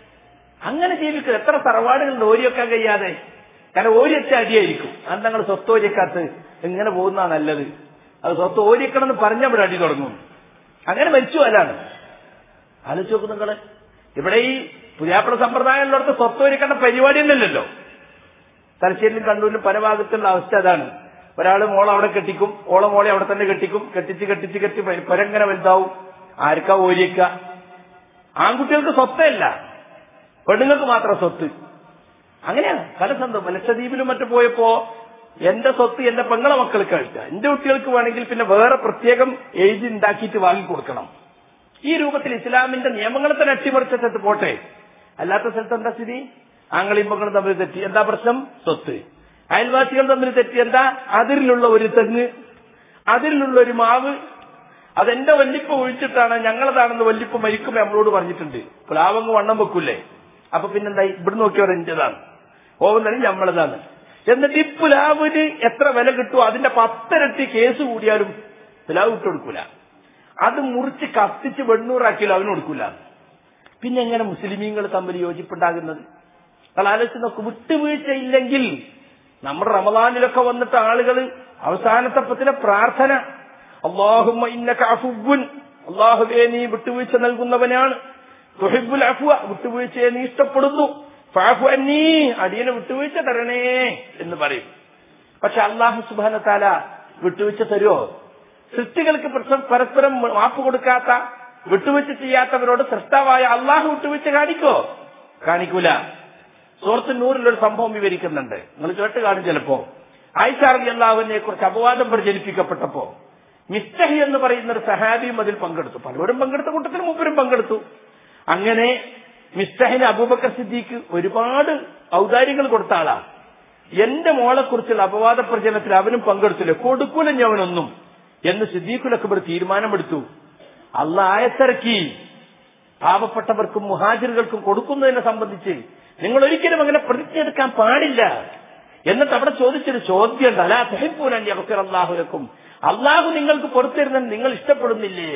[SPEAKER 1] അങ്ങനെ ജീവിക്കുക എത്ര തറവാടുകളുണ്ട് ഓരിയൊക്കാൻ കഴിയാതെ കാരണം ഓരിയൊറ്റ അടിയായിരിക്കും അത് ഞങ്ങൾ സ്വത്ത് ഓരിയക്കാത്ത് ഇങ്ങനെ പോകുന്ന നല്ലത് അത് സ്വത്ത് ഓരിയക്കണം എന്ന് പറഞ്ഞവിടെ അടി തുടങ്ങും അങ്ങനെ മരിച്ചു അല്ലാണ് ആലോചിച്ച് നോക്കും നിങ്ങള് ഇവിടെ ഈ പുതിയാപ്പള സമ്പ്രദായമുള്ളടത്ത് സ്വത്ത് ഒരുക്കേണ്ട പരിപാടി തന്നെയല്ലല്ലോ തലശ്ശേരിയിലും കണ്ണൂരിലും പല ഭാഗത്തുള്ള അവസ്ഥ അതാണ് ഒരാള് മോളെ അവിടെ കെട്ടിക്കും ഓളെ മോളെ അവിടെ തന്നെ കെട്ടിക്കും കെട്ടിച്ച് കെട്ടിച്ച് കെട്ടി പരങ്ങനെ വലുതാവും ആർക്കാ ഓരിക്ക ആൺകുട്ടികൾക്ക് സ്വത്തല്ല പെണ്ണുങ്ങൾക്ക് മാത്രം സ്വത്ത് അങ്ങനെയാണ് പല സന്ദർഭം ലക്ഷദ്വീപിലും മറ്റും പോയപ്പോ എന്റെ സ്വത്ത് എന്റെ പെങ്ങളെ മക്കൾക്ക് കഴിക്കുക എന്റെ കുട്ടികൾക്ക് വേണമെങ്കിൽ പിന്നെ വേറെ പ്രത്യേകം എഴുതി ഉണ്ടാക്കിയിട്ട് വാങ്ങിക്കൊടുക്കണം ഈ രൂപത്തിൽ ഇസ്ലാമിന്റെ നിയമങ്ങളെ തന്നെ അട്ടിമറിച്ച സ്ഥലത്ത് പോട്ടെ അല്ലാത്ത സ്ഥലത്ത് എന്താ സ്ഥിതി ആങ്ങളെയും പെങ്ങളും തമ്മിൽ തെറ്റി എന്താ പ്രശ്നം സ്വത്ത് അയൽവാസികൾ തമ്മിൽ തെറ്റി എന്താ അതിരിലുള്ള ഒരു തെങ്ങ് അതിരിലുള്ള ഒരു മാവ് അതെന്റെ വല്ലിപ്പ ഒഴിച്ചിട്ടാണ് ഞങ്ങളതാണെന്ന് വല്ലിപ്പ മരിക്കുമ്പോ നമ്മളോട് പറഞ്ഞിട്ടുണ്ട് പ്ലാവങ്ങ് വണ്ണം വെക്കൂലേ അപ്പൊ പിന്നെന്താ ഇവിടെ നോക്കിയവർ എന്റേതാണ് പോകുന്നത് നമ്മളതാണ് എന്നിട്ട് ഈ പുലാവിന് എത്ര വില കിട്ടുമോ അതിന്റെ പത്തിരട്ടി കേസ് കൂടിയാലും പുലാവ് വിട്ടു കൊടുക്കൂല അത് മുറിച്ച് കത്തിച്ച് വെണ്ണൂറാക്കിയാലും അവന് കൊടുക്കൂല പിന്നെ എങ്ങനെ മുസ്ലിമീങ്ങൾ തമ്മിൽ യോജിപ്പുണ്ടാകുന്നത് നിങ്ങൾ ആലോചിച്ച് നോക്ക് വിട്ടുവീഴ്ച ഇല്ലെങ്കിൽ നമ്മുടെ റമദാനിലൊക്കെ വന്നിട്ട് ആളുകൾ അവസാനത്തെ പത്തിലെ പ്രാർത്ഥന അള്ളാഹുമ്മ ഇന്നക അഫുവ്വുൻ അള്ളാഹുവേ നീ വിട്ടുവീഴ്ച നൽകുന്നവനാണ് തുഹിബുൽ അഫ്വ വിട്ടുവീഴ്ചയെ നീ ഇഷ്ടപ്പെടുന്നു ഫാഫു അന്നീ അടിയനെ വിട്ടുവീഴ്ച തരണേ എന്ന് പറയും പക്ഷെ അള്ളാഹു സുബാന താല വിട്ടുവീഴ്ച തരുമോ സൃഷ്ടികൾക്ക് പ്രശ്നം പരസ്പരം മാപ്പ് കൊടുക്കാത്ത വിട്ടുവീഴ്ച ചെയ്യാത്തവരോട് സൃഷ്ടാവായ അള്ളാഹു വിട്ടുവീഴ്ച കാണിക്കോ കാണിക്കൂല സുഹൃത്ത് നൂറിലൊരു സംഭവം വിവരിക്കുന്നുണ്ട് നിങ്ങൾ കേട്ട് കാണും ചിലപ്പോ ആയിഷാർജി അള്ളാഹുവിനെ കുറിച്ച് അപവാദം പ്രചരിപ്പിക്കപ്പെട്ടപ്പോ മിസ്തഹി എന്ന് പറയുന്ന ഒരു സഹാബിയും അതിൽ പങ്കെടുത്തു പലവരും പങ്കെടുത്ത കൂട്ടത്തിൽ മൂപ്പരും പങ്കെടുത്തു അങ്ങനെ മിസ്തഹിന് അബൂബക്കർ സിദ്ദീഖ് ഒരുപാട് ഔദാര്യങ്ങൾ കൊടുത്ത ആളാ എന്റെ മോളെ കുറിച്ചുള്ള അപവാദ പ്രചരണത്തിൽ അവനും പങ്കെടുത്തില്ല കൊടുക്കൂല ഞവനൊന്നും എന്ന് സിദ്ദീഖുൽ അക്ബർ തീരുമാനമെടുത്തു അള്ള ആയത്തിറക്കി പാവപ്പെട്ടവർക്കും മുഹാജിറുകൾക്കും കൊടുക്കുന്നതിനെ സംബന്ധിച്ച് നിങ്ങൾ ഒരിക്കലും അങ്ങനെ പ്രതിജ്ഞ എടുക്കാൻ പാടില്ല എന്നിട്ട് അവിടെ ചോദിച്ചൊരു ചോദ്യം ഉണ്ട് അലാ തെഹിപ്പൂനൻ യവക്കർ അള്ളാഹുലക്കും അള്ളാഹു നിങ്ങൾക്ക് പുറത്തിരുന്നത് നിങ്ങൾ ഇഷ്ടപ്പെടുന്നില്ലേ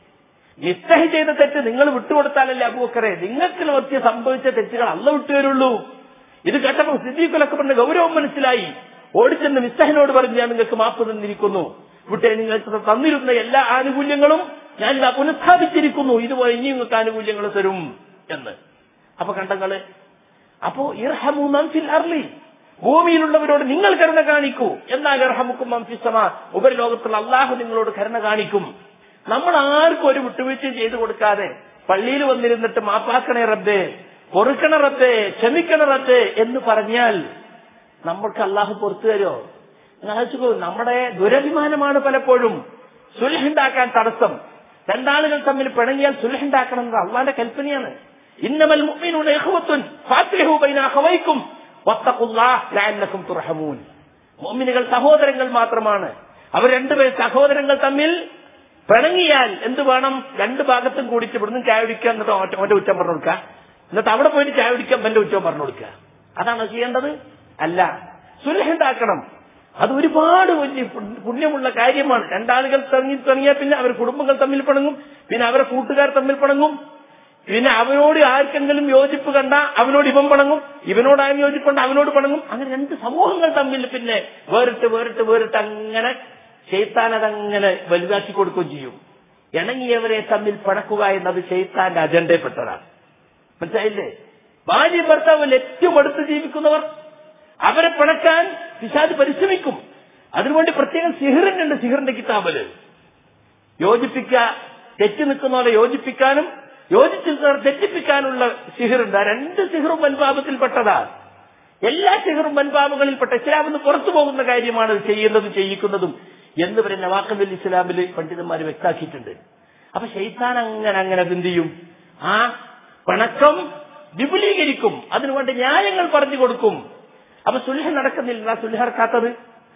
[SPEAKER 1] നിസ്തഹി ചെയ്ത തെറ്റ് നിങ്ങൾ വിട്ടുകൊടുത്താലല്ലേ അബൂക്കറെ നിങ്ങൾക്ക് ഒത്തിരി സംഭവിച്ച തെറ്റുകൾ അല്ല വിട്ടുവരുള്ളൂ ഇത് കേട്ടപ്പോൾ സിദ്ദീഖുലൊക്കെ പറഞ്ഞ ഗൗരവം മനസ്സിലായി ഓടിച്ചെന്ന് മിസ്തഹിനോട് പറഞ്ഞ് ഞാൻ നിങ്ങൾക്ക് മാപ്പ് തന്നിരിക്കുന്നു വിട്ടെ നിങ്ങൾക്ക് തന്നിരുന്ന എല്ലാ ആനുകൂല്യങ്ങളും ഞാൻ ഇതാ പുനഃസ്ഥാപിച്ചിരിക്കുന്നു ഇതുപോലെ ഇനി നിങ്ങൾക്ക് ആനുകൂല്യങ്ങൾ തരും എന്ന് അപ്പൊ കണ്ടങ്ങള് അപ്പോ ഇർഹമു മൻഫിൽ അർലി ഭൂമിയിലുള്ളവരോട് നിങ്ങൾ കരുണ കാണിക്കൂ എന്നാൽ ഇർഹമുക്കും മംഫിസമ ഉപരിലോകത്തുള്ള അള്ളാഹു നിങ്ങളോട് കരുണ കാണിക്കും നമ്മൾ ആർക്കും ഒരു വിട്ടുവീഴ്ചയും ചെയ്തു കൊടുക്കാതെ പള്ളിയിൽ വന്നിരുന്നിട്ട് മാപ്പാക്കണേ റബ്ബേ പൊറുക്കണ റബ്ബേ ക്ഷമിക്കണ റബ്ബേ എന്ന് പറഞ്ഞാൽ നമ്മൾക്ക് അള്ളാഹു പുറത്തു തരുമോ ആലോചിക്കൂ നമ്മുടെ ദുരഭിമാനമാണ് പലപ്പോഴും സുലഹുണ്ടാക്കാൻ തടസ്സം രണ്ടാളുകൾ തമ്മിൽ പിണങ്ങിയാൽ സുലഹുണ്ടാക്കണം എന്നത് അള്ളാന്റെ കൽപ്പനയാണ് ഇന്നമൽ മുഅ്മിനൂന ഇഖ്വത്തുൻ ഫാസ്ലിഹു ബൈന അഖവൈക്കും വത്തഖുല്ലാഹ് ലഅല്ലക്കും തുർഹമൂൻ മുഅ്മിനുകൾ സഹോദരങ്ങൾ മാത്രമാണ് അവർ രണ്ടുപേർ സഹോദരങ്ങൾ തമ്മിൽ പിണങ്ങിയാൽ എന്ത് വേണം രണ്ട് ഭാഗത്തും കൂടിയിട്ട് ഇവിടുന്ന് ചായ കുടിക്കുക എന്നിട്ട് ഓന്റെ ഓന്റെ കുറ്റം പറഞ്ഞു കൊടുക്കുക എന്നിട്ട് അവിടെ പോയിട്ട് ചായ കുടിക്കാൻ എന്റെ കുറ്റം പറഞ്ഞു കൊടുക്കുക അതാണ് ചെയ്യേണ്ടത് അല്ല സുലഹുണ്ടാക്കണം അത് ഒരുപാട് വലിയ പു- പുണ്യമുള്ള കാര്യമാണ് രണ്ടാളുകൾ തുടങ്ങി തുടങ്ങിയാൽ പിന്നെ അവർ കുടുംബങ്ങൾ തമ്മിൽ പിണങ്ങും പിന്നെ അവരെ കൂട്ടുകാർ തമ്മിൽ പിണങ്ങും പിന്നെ അവനോട് ആർക്കെങ്കിലും യോജിപ്പ് കണ്ട അവനോട് ഇവൻ പിണങ്ങും ഇവനോട് ആരും യോജിപ്പുണ്ട് അവനോട് പിണങ്ങും അങ്ങനെ രണ്ട് സമൂഹങ്ങൾ തമ്മിൽ പിന്നെ വേറിട്ട് വേറിട്ട് വേറിട്ട് അങ്ങനെ ചെയ്ത്താൻ അതങ്ങനെ വലുതാക്കി കൊടുക്കുകയും ചെയ്യും ഇണങ്ങിയവരെ തമ്മിൽ പിണക്കുക എന്നത് ചെയ്ത്താന്റെ അജണ്ടയിൽപ്പെട്ടതാണ് മനസ്സിലായില്ലേ ഭാര്യ ഭർത്താവിൽ ഏറ്റവും അടുത്ത് ജീവിക്കുന്നവർ അവരെ പിണക്കാൻ പിശാദ് പരിശ്രമിക്കും അതിനുവേണ്ടി പ്രത്യേകം സിഹിറിനുണ്ട് സിഹിറിന്റെ കിതാബില് യോജിപ്പിക്കുക തെറ്റി നിൽക്കുന്നവരെ യോജിപ്പിക്കാനും യോജിച്ച് നിൽക്കുന്നവരെ തെറ്റിപ്പിക്കാനുള്ള സിഹിറുണ്ട് ആ രണ്ട് സിഹിറും വൻപാപത്തിൽപ്പെട്ടതാ എല്ലാ സിഹിറും വൻപാപങ്ങളിൽപ്പെട്ട ഇസ്ലാമിൽ നിന്ന് പുറത്തു പോകുന്ന കാര്യമാണ് ഇത് ചെയ്യുന്നതും ചെയ്യിക്കുന്നതും എന്ന് പറയുന്ന വാക്കബിൽ ഇസ്ലാമിൽ പണ്ഡിതന്മാർ വ്യക്താക്കിയിട്ടുണ്ട് അപ്പൊ ഷെയ്ത്താൻ അങ്ങനെ അങ്ങനെ എന്ത് ചെയ്യും ആ പിണക്കം വിപുലീകരിക്കും അതിനുവേണ്ടി ന്യായങ്ങൾ പറഞ്ഞു കൊടുക്കും അപ്പൊ സുൽഹ നടക്കുന്നില്ല സുൽഹ നടക്കാത്തത്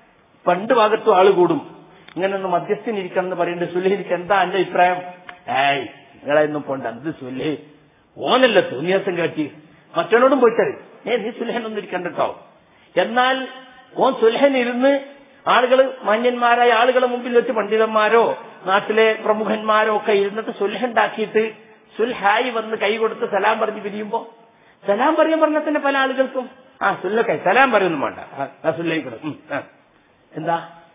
[SPEAKER 1] പണ്ട് ഭാഗത്തും ആള് കൂടും ഇങ്ങനെ ഒന്ന് മധ്യസ്ഥനിരിക്കണം എന്ന് പറയുന്നുണ്ട് സുൽഹിനിക്ക് എന്താ എന്റെ അഭിപ്രായം ഏയ് നിങ്ങളെയൊന്നും പോണ്ട എന്ത് സുൽഹ് ഓനല്ല തോന്നിയാസം കാട്ടി മറ്റവനോടും പോയിട്ടത് ഏ നീ സുൽഹനൊന്നും ഇരിക്കണ്ട കേട്ടോ എന്നാൽ ഓൻ സുൽഹൻ ഇരുന്ന് ആളുകൾ മാന്യന്മാരായ ആളുകളെ മുമ്പിൽ വെച്ച് പണ്ഡിതന്മാരോ നാട്ടിലെ പ്രമുഖന്മാരോ ഒക്കെ ഇരുന്നിട്ട് സുൽഹുണ്ടാക്കിയിട്ട് സുൽഹായി വന്ന് കൈ കൊടുത്ത് സലാം പറഞ്ഞ് പിരിയുമ്പോ സലാം പറയാൻ പറഞ്ഞാൽ തന്നെ പല ആളുകൾക്കും ആ സുല്ലൊക്കെ സലാം പറയൊന്നും വേണ്ട ആ, ആ സുല്ലയിക്കണം ഉം, ആ. എന്താ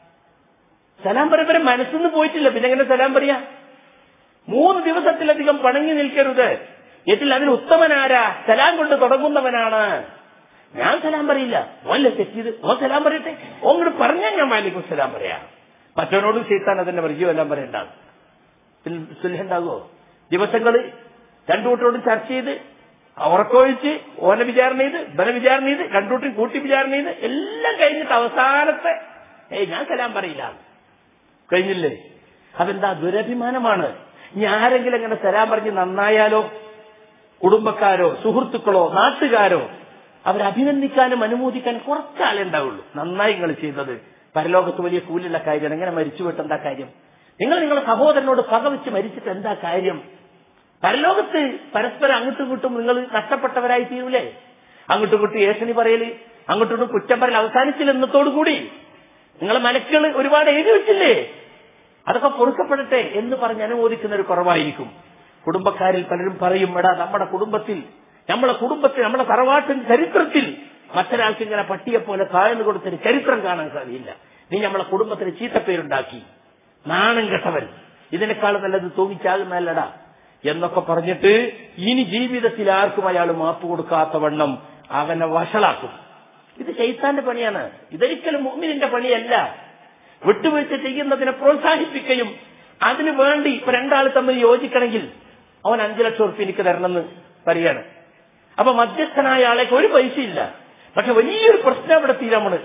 [SPEAKER 1] സലാം പറയുമ്പോൾ മനസ്സിന്ന് പോയിട്ടില്ല പിന്നെ എങ്ങനെ സലാം പറയാ മൂന്ന് ദിവസത്തിലധികം പണങ്ങി നിൽക്കരുത് ഇതിൽ അതിന് ഉത്തമനാരാ സലാം കൊണ്ട് തുടങ്ങുന്നവനാണ് ഞാൻ സലാം പറയില്ല ഓല്ല തെറ്റിയത് ഓ സലാം പറയട്ടെ ഓങ്ങോട് പറഞ്ഞാൽ ഞാൻ വാലിക്കും സലാം പറയാം മറ്റവനോടും ചെയ്ത്താൻ അതിന്റെ പരിചയം എല്ലാം പറയണ്ടാകും സുലഹുണ്ടാകുമോ ദിവസങ്ങൾ രണ്ടു കൂട്ടരോടും ചർച്ച ചെയ്ത് ഉറക്കൊഴിച്ച് ഓനെ വിചാരണ ചെയ്ത് ബല വിചാരണ ചെയ്ത് രണ്ടൂട്ടും കൂട്ടി വിചാരണ ചെയ്ത് എല്ലാം കഴിഞ്ഞിട്ട് അവസാനത്തെ ഏയ് ഞാൻ സലാം പറയില്ല കഴിഞ്ഞില്ലേ അതെന്താ ദുരഭിമാനമാണ് ഇനി ആരെങ്കിലും അങ്ങനെ സലാം പറഞ്ഞ് നന്നായാലോ കുടുംബക്കാരോ സുഹൃത്തുക്കളോ നാട്ടുകാരോ അവരഭിനന്ദിക്കാനും അനുമോദിക്കാനും കുറച്ചാളേ ഉണ്ടാവുള്ളൂ നന്നായി നിങ്ങൾ ചെയ്തത് പരലോകത്ത് വലിയ കൂലിയുള്ള കാര്യമാണ് എങ്ങനെ മരിച്ചുവിട്ട് എന്താ കാര്യം നിങ്ങൾ നിങ്ങളുടെ സഹോദരനോട് പകവെച്ച് മരിച്ചിട്ട് എന്താ കാര്യം പരലോകത്ത് പരസ്പരം അങ്ങോട്ടും ഇങ്ങോട്ടും നിങ്ങൾ നഷ്ടപ്പെട്ടവരായി തീരൂലേ അങ്ങോട്ടും ഇങ്ങോട്ടും ഏഷണി പറയല് അങ്ങോട്ടും ഇങ്ങോട്ടും കുറ്റം പറയൽ അവസാനിച്ചില്ല ഇന്നത്തോടു കൂടി നിങ്ങളെ മലക്കുകൾ ഒരുപാട് എഴുതി വെച്ചില്ലേ അതൊക്കെ പൊറുക്കപ്പെടട്ടെ എന്ന് പറഞ്ഞ് അനുമോദിക്കുന്ന ഒരു കുറവായിരിക്കും കുടുംബക്കാരിൽ പലരും പറയും എടാ നമ്മുടെ കുടുംബത്തിൽ നമ്മളെ കുടുംബത്തിൽ നമ്മുടെ തറവാട്ടിന്റെ ചരിത്രത്തിൽ മറ്റൊരാൾക്ക് ഇങ്ങനെ പട്ടിയെ പോലെ താഴ്ന്നു കൊടുത്തൊരു ചരിത്രം കാണാൻ സാധിക്കില്ല നീ നമ്മളെ കുടുംബത്തിന് ചീത്തപ്പേരുണ്ടാക്കി നാണം കെട്ടവൻ ഇതിനേക്കാൾ നല്ലത് തൂങ്ങിച്ചാകുന്നല്ലടാ എന്നൊക്കെ പറഞ്ഞിട്ട് ഇനി ജീവിതത്തിൽ ആർക്കും അയാൾ മാപ്പ് കൊടുക്കാത്ത വണ്ണം അവനെ വഷളാക്കും ഇത് ചൈത്താന്റെ പണിയാണ് ഇതൊരിക്കലും മുഅ്മിനിന്റെ പണിയല്ല വിട്ടുവീഴ്ച ചെയ്യുന്നതിനെ പ്രോത്സാഹിപ്പിക്കുകയും അതിനു വേണ്ടി ഇപ്പൊ രണ്ടാൾ തമ്മിൽ യോജിക്കണമെങ്കിൽ അവൻ അഞ്ചു ലക്ഷം ഉറുപ്പ് എനിക്ക് തരണമെന്ന് പറയാണ് അപ്പൊ മധ്യസ്ഥനായ ആളേക്ക് ഒരു പൈസ ഇല്ല പക്ഷെ വലിയൊരു പ്രശ്നം അവിടെ തീരാമണ്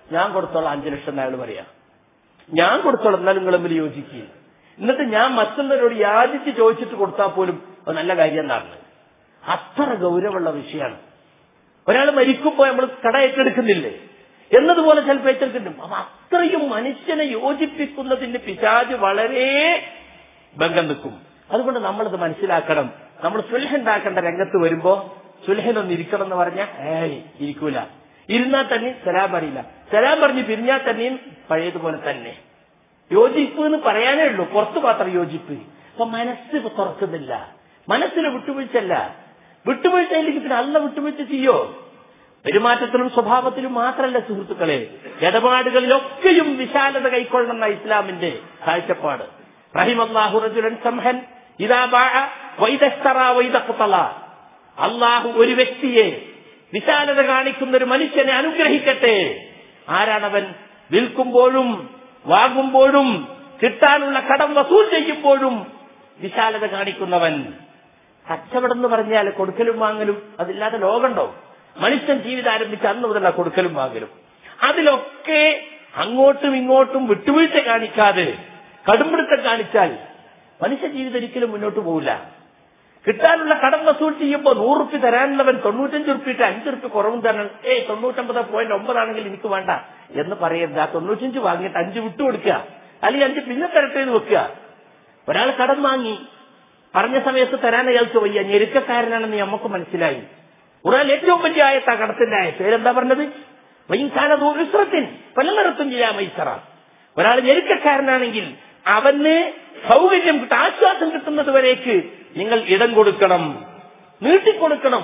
[SPEAKER 1] ഞാൻ കൊടുത്തോളാം അഞ്ചു ലക്ഷം എന്ന് അയാൾ പറയാ ഞാൻ കൊടുത്തോളാം എന്നാലും നിങ്ങൾ തമ്മിൽ യോജിക്കുക എന്നിട്ട് ഞാൻ മറ്റുള്ളവരോട് യാചിച്ച് ചോദിച്ചിട്ട് കൊടുത്താൽ പോലും അത് നല്ല കാര്യം എന്നാണ് അത്ര ഗൗരവമുള്ള വിഷയമാണ് ഒരാൾ മരിക്കുമ്പോൾ നമ്മൾ കട ഏറ്റെടുക്കുന്നില്ലേ എന്നതുപോലെ ചിലപ്പോൾ ഏറ്റെടുക്കുന്നുണ്ട് അപ്പൊ അത്രയും മനുഷ്യനെ യോജിപ്പിക്കുന്നതിന്റെ പിശാജ് വളരെ ബന്ധം നിൽക്കും അതുകൊണ്ട് നമ്മളിത് മനസ്സിലാക്കണം നമ്മൾ സുൽഹുണ്ടാക്കേണ്ട രംഗത്ത് വരുമ്പോ സുൽഹനൊന്ന് ഇരിക്കണം എന്ന് പറഞ്ഞാൽ ഏയ് ഇരിക്കൂല ഇരുന്നാൽ തന്നെ സലാം പറയില്ല സലാം പറഞ്ഞ് പിരിഞ്ഞാൽ തന്നെയും പഴയതുപോലെ തന്നെ യോജിപ്പ് എന്ന് പറയാനേ ഉള്ളൂ പുറത്തു മാത്രം യോജിപ്പ് അപ്പൊ മനസ്സ് തുറക്കുന്നില്ല മനസ്സിന് വിട്ടുവീഴ്ചല്ല വിട്ടുവീഴ്ചയിലേക്ക് പിന്നെ അല്ല വിട്ടുവീഴ്ച ചെയ്യോ പെരുമാറ്റത്തിലും സ്വഭാവത്തിലും മാത്രമല്ല സുഹൃത്തുക്കളെ ഇടപാടുകളിലൊക്കെയും വിശാലത കൈക്കൊള്ളണം ഇസ്ലാമിന്റെ കാഴ്ചപ്പാട് റഹിമല്ലാഹു റജുലൻ സംഹൻ ഇതാ ബാഅ വൈദസ്തറ വൈദഖ്തല അള്ളാഹു ഒരു വ്യക്തിയെ വിശാലത കാണിക്കുന്ന ഒരു മനുഷ്യനെ അനുഗ്രഹിക്കട്ടെ ആരാണവൻ വിൽക്കുമ്പോഴും വാങ്ങുമ്പോഴും കിട്ടാനുള്ള കടം വസൂൽ ചെയ്യുമ്പോഴും വിശാലത കാണിക്കുന്നവൻ കച്ചവടം എന്ന് പറഞ്ഞാൽ കൊടുക്കലും വാങ്ങലും അതില്ലാതെ ലോകമുണ്ടോ മനുഷ്യൻ ജീവിതം ആരംഭിച്ച അന്ന് മുതല കൊടുക്കലും വാങ്ങലും അതിലൊക്കെ അങ്ങോട്ടും ഇങ്ങോട്ടും വിട്ടുവീഴ്ച കാണിക്കാതെ കടുംപിടുത്തം കാണിച്ചാൽ മനുഷ്യ ജീവിതം ഒരിക്കലും മുന്നോട്ട് പോകില്ല കിട്ടാനുള്ള കടം വസൂൽ ചെയ്യുമ്പോൾ നൂറ് റുപ്യ തരാനുള്ളവൻ തൊണ്ണൂറ്റഞ്ച് റുപ്യട്ട് അഞ്ച് റുപ്യ കുറവും തരണം ഏയ് തൊണ്ണൂറ്റമ്പത് പോയിന്റ് ഒമ്പതാണെങ്കിൽ എനിക്ക് വേണ്ട എന്ന് പറയരുത് ആ തൊണ്ണൂറ്റഞ്ച് വാങ്ങിയിട്ട് അഞ്ച് വിട്ടുകൊടുക്കുക അല്ലെങ്കിൽ അഞ്ച് പിന്നെ തരട്ടെ എന്ന് വെക്കുക ഒരാൾ കടം വാങ്ങി പറഞ്ഞ സമയത്ത് തരാൻ അയാൾക്ക് വയ്യ ഞെരുക്കക്കാരനാണെന്ന് നമുക്ക് മനസ്സിലായി ഖുറാൻ ഏറ്റവും വലിയ ആയത്താ കടത്തിന്റെ ആയ പേരെന്താ പറഞ്ഞത് വൈകാലൂസ്രത്തിൻ പലനിറത്തും ചെയ്യാൻ മൈസറ ഒരാൾ ഞെരുക്കക്കാരനാണെങ്കിൽ അവന് സൗകര്യം കിട്ടും ആശ്വാസം കിട്ടുന്നത് വരേക്ക് നിങ്ങൾ ഇടം കൊടുക്കണം നീട്ടിക്കൊടുക്കണം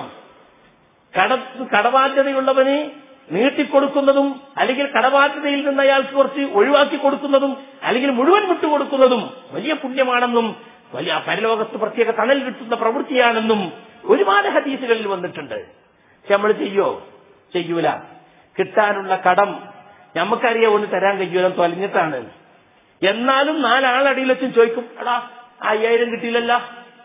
[SPEAKER 1] കട കടബാധ്യതയുള്ളവന് നീട്ടിക്കൊടുക്കുന്നതും അല്ലെങ്കിൽ കടബാധ്യതയിൽ നിന്ന് അയാൾക്ക് കുറച്ച് ഒഴിവാക്കി കൊടുക്കുന്നതും അല്ലെങ്കിൽ മുഴുവൻ വിട്ടുകൊടുക്കുന്നതും വലിയ പുണ്യമാണെന്നും വലിയ പരലോകത്ത് പ്രത്യേക തണൽ കിട്ടുന്ന പ്രവൃത്തിയാണെന്നും ഒരുപാട് ഹദീസുകളിൽ വന്നിട്ടുണ്ട് പക്ഷെ നമ്മൾ ചെയ്യോ ചെയ്യൂല കിട്ടാനുള്ള കടം നമുക്കറിയാം ഒന്ന് തരാൻ കഴിയൂല തൊലഞ്ഞിട്ടാണ് എന്നാലും നാലാളടിയിൽ വെച്ചും ചോദിക്കും എടാ അയ്യായിരം കിട്ടിയില്ലല്ല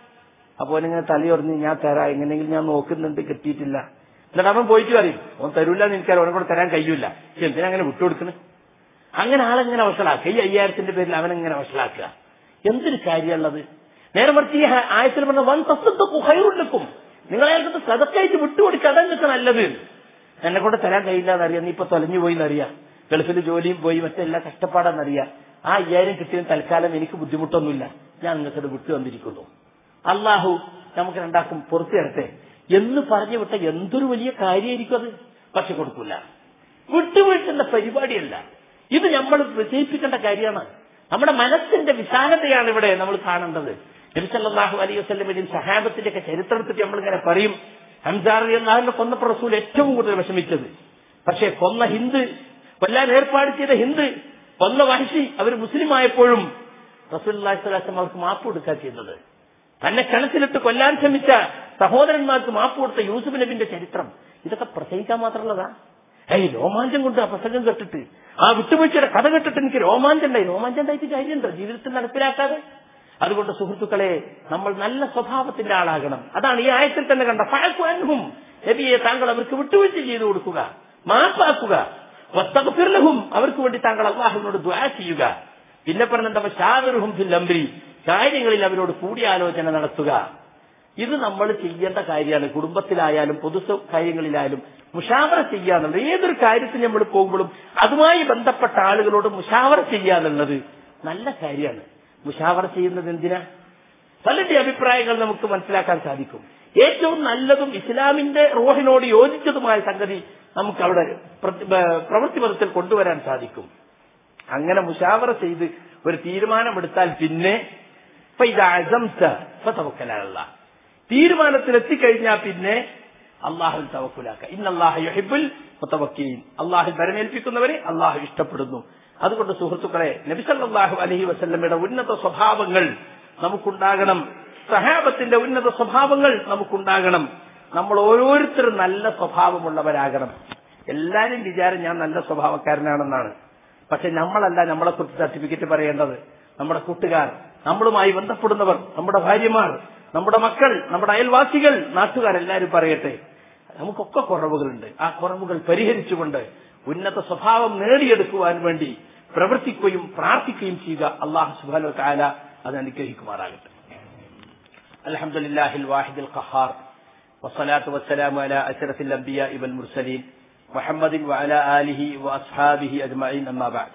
[SPEAKER 1] അപ്പൊ അവനിങ്ങനെ തലയൊറിഞ്ഞ് ഞാൻ തരാം എങ്ങനെയെങ്കിലും ഞാൻ നോക്കുന്നുണ്ട് കിട്ടിയിട്ടില്ല എന്നിട്ട് അവൻ പോയിട്ട് പറയും അവൻ തരൂല്ല എന്ന് എനിക്കറിയാം അവനെ കൂടെ തരാൻ കഴിയൂല പക്ഷെ എന്തിനാ അങ്ങനെ വിട്ടുകൊടുക്കണേ അങ്ങനെ ആളെങ്ങനെ വഷളാക്കുക ഈ അയ്യായിരത്തിന്റെ പേരിൽ അവനെങ്ങനെ വഷളാക്കുക എന്തൊരു കാര്യമുള്ളത് നേരെ മറിച്ച് ഈ ആയത്തിൽ പറഞ്ഞ വൻ തസ്സത്തൊക്കെ ഹൈറുള്ളക്കും നിങ്ങളയാൾക്ക് സതക്കായിട്ട് വിട്ടുകൊടുക്കുക അതങ്ങൾക്ക് നല്ലത് എന്നെ കൊണ്ട് തരാൻ കഴിയില്ല എന്നറിയാം നീ ഇപ്പൊ തൊലഞ്ഞു പോയി എന്നറിയാം ഗൾഫിൽ ജോലിയും പോയി മറ്റെല്ലാം കഷ്ടപ്പാടാന്നറിയാം ആ അയ്യായിരം കിട്ടിയതിന് തൽക്കാലം എനിക്ക് ബുദ്ധിമുട്ടൊന്നുമില്ല ഞാൻ നിങ്ങൾക്കത് വിട്ടു വന്നിരിക്കുന്നു അള്ളാഹു നമുക്ക് രണ്ടാക്കും പുറത്തു തരട്ടെ എന്ന് പറഞ്ഞു വിട്ട എന്തൊരു വലിയ കാര്യമായിരിക്കും അത് പക്ഷെ കൊടുക്കില്ല വിട്ടുവീഴ്ചന്റെ പരിപാടിയല്ല ഇത് നമ്മൾ വിജയിപ്പിക്കേണ്ട കാര്യമാണ് നമ്മുടെ മനസ്സിന്റെ വിശാലതയാണ് ഇവിടെ നമ്മൾ കാണേണ്ടത് നബിസല്ലാഹു അലൈഹി വസ്ലമിന്റെയും സഹാബത്തിന്റെ ഒക്കെ ചരിത്രത്തിൽ നമ്മളിങ്ങനെ പറയും ഹംസാർ എന്നാലിനെ കൊന്നപ്പോൾ റസൂൽ ഏറ്റവും കൂടുതൽ വിഷമിച്ചത് പക്ഷേ കൊന്ന ഹിന്ദ് കൊല്ലാൻ ഏർപ്പാട് ചെയ്ത ഹിന്ദ് കൊന്ന വഹശി അവർ മുസ്ലിം ആയപ്പോഴും റസൂൽ അള്ളാഹിസ്ലാം അവർക്ക് മാപ്പ് കൊടുക്കുക ചെയ്യുന്നത് തന്നെ കിണറ്റിലിട്ട് കൊല്ലാൻ ശ്രമിച്ച സഹോദരന്മാർക്ക് മാപ്പ് കൊടുത്ത യൂസുഫ് നബിന്റെ ചരിത്രം ഇതൊക്കെ പ്രസംഗിക്കാൻ മാത്രമുള്ളതാ ഏയ് രോമാഞ്ചം കൊണ്ട് ആ പ്രസംഗം കേട്ടിട്ട് ആ വിട്ടുവീഴ്ചയുടെ കഥ കേട്ടിട്ട് എനിക്ക് രോമാഞ്ചം ഉണ്ടായി രോമാഞ്ചം ഉണ്ടായിട്ട് കാര്യമുണ്ടോ ജീവിതത്തിൽ നടപ്പിലാക്കാതെ അതുകൊണ്ട് സുഹൃത്തുക്കളെ നമ്മൾ നല്ല സ്വഭാവത്തിന്റെ ആളാകണം അതാണ് ഈ ആയത്തിൽ തന്നെ കണ്ട ഫഴക്കുവാനും നബിയെ താങ്കൾ അവർക്ക് വിട്ടുവീഴ്ച ചെയ്തു കൊടുക്കുക മാപ്പാക്കുക വസ്തകഫിർലഹും അവർക്ക് വേണ്ടി താങ്കൾ അള്ളാഹുവിനോട് ദ്വാ ചെയ്യുക പിന്നെ പറഞ്ഞ ഷാദറുഹും ഫിൽ അംരി കാര്യങ്ങളിൽ അവരോട് കൂടിയാലോചന നടത്തുക ഇത് നമ്മൾ ചെയ്യേണ്ട കാര്യമാണ് കുടുംബത്തിലായാലും പൊതു കാര്യങ്ങളിലായാലും മുഷാവറ ചെയ്യാന്നുള്ളത് ഏതൊരു കാര്യത്തിന് നമ്മൾ പോകുമ്പോഴും അതുമായി ബന്ധപ്പെട്ട ആളുകളോട് മുഷാവറ ചെയ്യാന്നുള്ളത് നല്ല കാര്യമാണ് മുഷാവറ ചെയ്യുന്നത് എന്തിനാ പലരുടെ അഭിപ്രായങ്ങൾ നമുക്ക് മനസ്സിലാക്കാൻ സാധിക്കും ഏറ്റവും നല്ലതും ഇസ്ലാമിന്റെ റോഹിനോട് യോജിച്ചതുമായ സംഗതി നമുക്ക് അവിടെ പ്രവൃത്തി പദത്തിൽ കൊണ്ടുവരാൻ സാധിക്കും അങ്ങനെ മുഷാവറ ചെയ്ത് ഒരു തീരുമാനമെടുത്താൽ പിന്നെ തവക്കലാനുള്ള തീരുമാനത്തിൽ എത്തിക്കഴിഞ്ഞാൽ പിന്നെ അള്ളാഹുൽ തവക്കുലാക്ക ഇന്നല്ലാഹുബുൽ മുത്തവക്കീൻ അള്ളാഹു വരമേൽപ്പിക്കുന്നവരെ അള്ളാഹു ഇഷ്ടപ്പെടുന്നു അതുകൊണ്ട് സുഹൃത്തുക്കളെ നബിസല്ലാഹു അലഹി വസ്ല്ലമയുടെ ഉന്നത സ്വഭാവങ്ങൾ നമുക്കുണ്ടാകണം സഹാബത്തിന്റെ ഉന്നത സ്വഭാവങ്ങൾ നമുക്കുണ്ടാകണം നമ്മൾ ഓരോരുത്തരും നല്ല സ്വഭാവമുള്ളവരാകണം എല്ലാരും വിചാരം ഞാൻ നല്ല സ്വഭാവക്കാരനാണെന്നാണ് പക്ഷെ നമ്മളല്ല നമ്മളെ കുറിച്ച് സർട്ടിഫിക്കറ്റ് പറയേണ്ടത് നമ്മുടെ കൂട്ടുകാർ നമ്മളുമായി ബന്ധപ്പെടുന്നവർ നമ്മുടെ ഭാര്യമാർ നമ്മുടെ മക്കൾ നമ്മുടെ അയൽവാസികൾ നാട്ടുകാരെല്ലാരും പറയട്ടെ നമുക്കൊക്കെ കുറവുകളുണ്ട് ആ കുറവുകൾ പരിഹരിച്ചുകൊണ്ട് ഉന്നത സ്വഭാവം നേടിയെടുക്കുവാൻ വേണ്ടി പ്രവർത്തിക്കുകയും പ്രാർത്ഥിക്കുകയും ചെയ്യുക അള്ളാഹു സുബാനോ താല അത് അനുഗ്രഹിക്കുമാറാകട്ടെ അലഹമുല്ലാഹിൽ വാഹിദുൽ ഖഹാർ വസ്സലാത്തു വസ്സലാമു അല അഷറഫിൽ അംബിയ ഇബൽ മുർസലീൻ മുഹമ്മദിൻ വഅല ആലിഹി വഅസ്ഹാബിഹി അജ്മഈൻ അമ്മാ ബഅദ്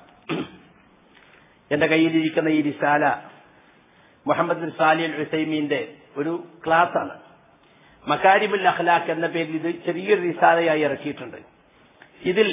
[SPEAKER 1] എന്റെ കയ്യിലിരിക്കുന്ന ഈ റിസാല മുഹമ്മദ് ബിൻ സാലി അൽ ഉസൈമീന്റെ ഒരു ക്ലാസ് ആണ് മക്കാരിബുൽ അഖ്ലാഖ് എന്ന പേരിൽ ഇത് ചെറിയൊരു റിസാലയായി ഇറക്കിയിട്ടുണ്ട് ഇതിൽ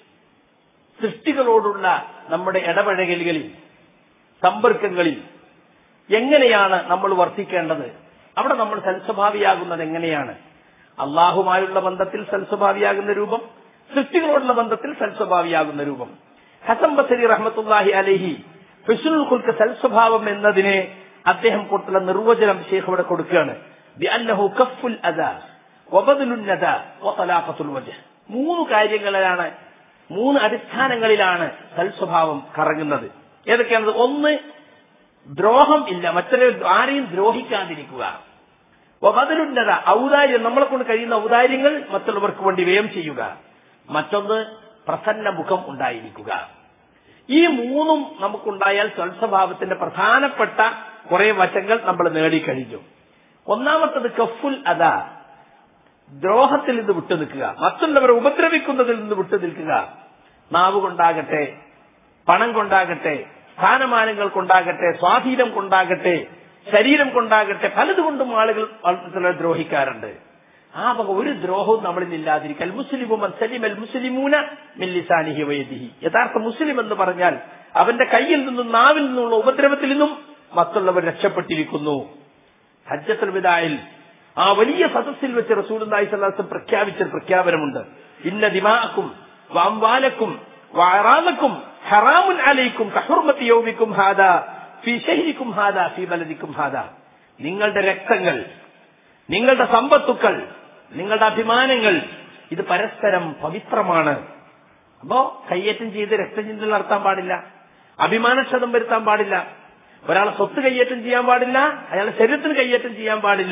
[SPEAKER 1] സൃഷ്ടികളോടുള്ള നമ്മുടെ ഇടപഴകലുകളിൽ സമ്പർക്കങ്ങളിൽ എങ്ങനെയാണ് നമ്മൾ വർത്തിക്കേണ്ടത് അവിടെ നമ്മൾ സൽസ്വഭാവിയാകുന്നത് എങ്ങനെയാണ് അള്ളാഹുമായുള്ള ബന്ധത്തിൽ സൽസ്വഭാവിയാകുന്ന രൂപം സൃഷ്ടികളോടുള്ള ബന്ധത്തിൽ സൽസ്വഭാവിയാകുന്ന രൂപം ഹസൻ ബസരി റഹ്മത്തുല്ലാഹി അലഹി ഫിസുൽ ഖുൽക്ക് സൽസ്വഭാവം എന്നതിനെ അദ്ദേഹം കൊടുത്തുള്ള നിർവചനം ഷേഖ് ഇവിടെ കൊടുക്കുകയാണ് ബിഅന്നഹു കഫുൽ അദാ വബദലുൻ നദാ വതലാഖത്തുൽ വജ്ഹ് മൂന്ന് കാര്യങ്ങളിലാണ് മൂന്ന് അടിസ്ഥാനങ്ങളിലാണ് സൽസ്വഭാവം കറങ്ങുന്നത് ഏതൊക്കെയാണത് ഒന്ന് ദ്രോഹം ഇല്ല മറ്റൊരു ആരെയും ദ്രോഹിക്കാതിരിക്കുക വബദലുന്നത ഔദാര്യം നമ്മളെ കൊണ്ട് കഴിയുന്ന ഔദാര്യങ്ങൾ മറ്റുള്ളവർക്ക് വേണ്ടി വ്യയം ചെയ്യുക മറ്റൊന്ന് പ്രസന്ന മുഖം ഉണ്ടായിരിക്കുക ഈ മൂന്നും നമുക്കുണ്ടായാൽ സ്വൽസ്വഭാവത്തിന്റെ പ്രധാനപ്പെട്ട കുറെ വശങ്ങൾ നമ്മൾ നേടിക്കഴിഞ്ഞു ഒന്നാമത്തത് കഫുൽ അതാ ദ്രോഹത്തിൽ നിന്ന് വിട്ടു നിൽക്കുക മറ്റുള്ളവരെ ഉപദ്രവിക്കുന്നതിൽ നിന്ന് വിട്ടു നിൽക്കുക നാവ് കൊണ്ടാകട്ടെ പണം കൊണ്ടാകട്ടെ സ്ഥാനമാനങ്ങൾ കൊണ്ടാകട്ടെ സ്വാധീനം കൊണ്ടാകട്ടെ ശരീരം കൊണ്ടാകട്ടെ പലതുകൊണ്ടും ആളുകൾ മറ്റുള്ളവരെ ദ്രോഹിക്കാറുണ്ട് ആ വക ഒരു ദ്രോഹവും നമ്മളിൽ ഇല്ലാതിരിക്കൽ മുസ്ലിമും സലിം അൽ മുസ്ലിമൂന മില്ലിസാനിഹി വൈദിഹി യഥാർത്ഥ മുസ്ലിം എന്ന് പറഞ്ഞാൽ അവന്റെ കയ്യിൽ നിന്നും നാവിൽ നിന്നുള്ള ഉപദ്രവത്തിൽ നിന്നും മറ്റുള്ളവർ രക്ഷപ്പെട്ടിരിക്കുന്നു ഹജ്ജത്തുൽ വിദായിൽ ആ വലിയ സദസ്സിൽ വെച്ച് റസൂലുള്ളാഹി സ്വല്ലല്ലാഹു അലൈഹി വസല്ലം പ്രഖ്യാപിച്ച ഒരു പ്രഖ്യാപനമുണ്ട് ഇന്ന ദിമാഅക്കും വഅംവാലക്കും വഅറാദക്കും ഹറാമുൻ അലൈക്കും കഹുർമത്തി യൗമിക്കും ഹാദാ ഫി ഷഹരിക്കും ഹാദാ ഫി ബലദിക്കും ഹാദാ നിങ്ങളുടെ രക്തങ്ങൾ നിങ്ങളുടെ സമ്പത്തുക്കൾ നിങ്ങളുടെ അഭിമാനങ്ങൾ ഇത് പരസ്പരം പവിത്രമാണ് അപ്പോ കയ്യേറ്റം ചെയ്ത് രക്തചിന്തൽ നടത്താൻ പാടില്ല അഭിമാനക്ഷതം വരുത്താൻ പാടില്ല ഒരാളെ സ്വത്ത് കയ്യേറ്റം ചെയ്യാൻ പാടില്ല അയാളുടെ ശരീരത്തിന് കയ്യേറ്റം ചെയ്യാൻ പാടില്ല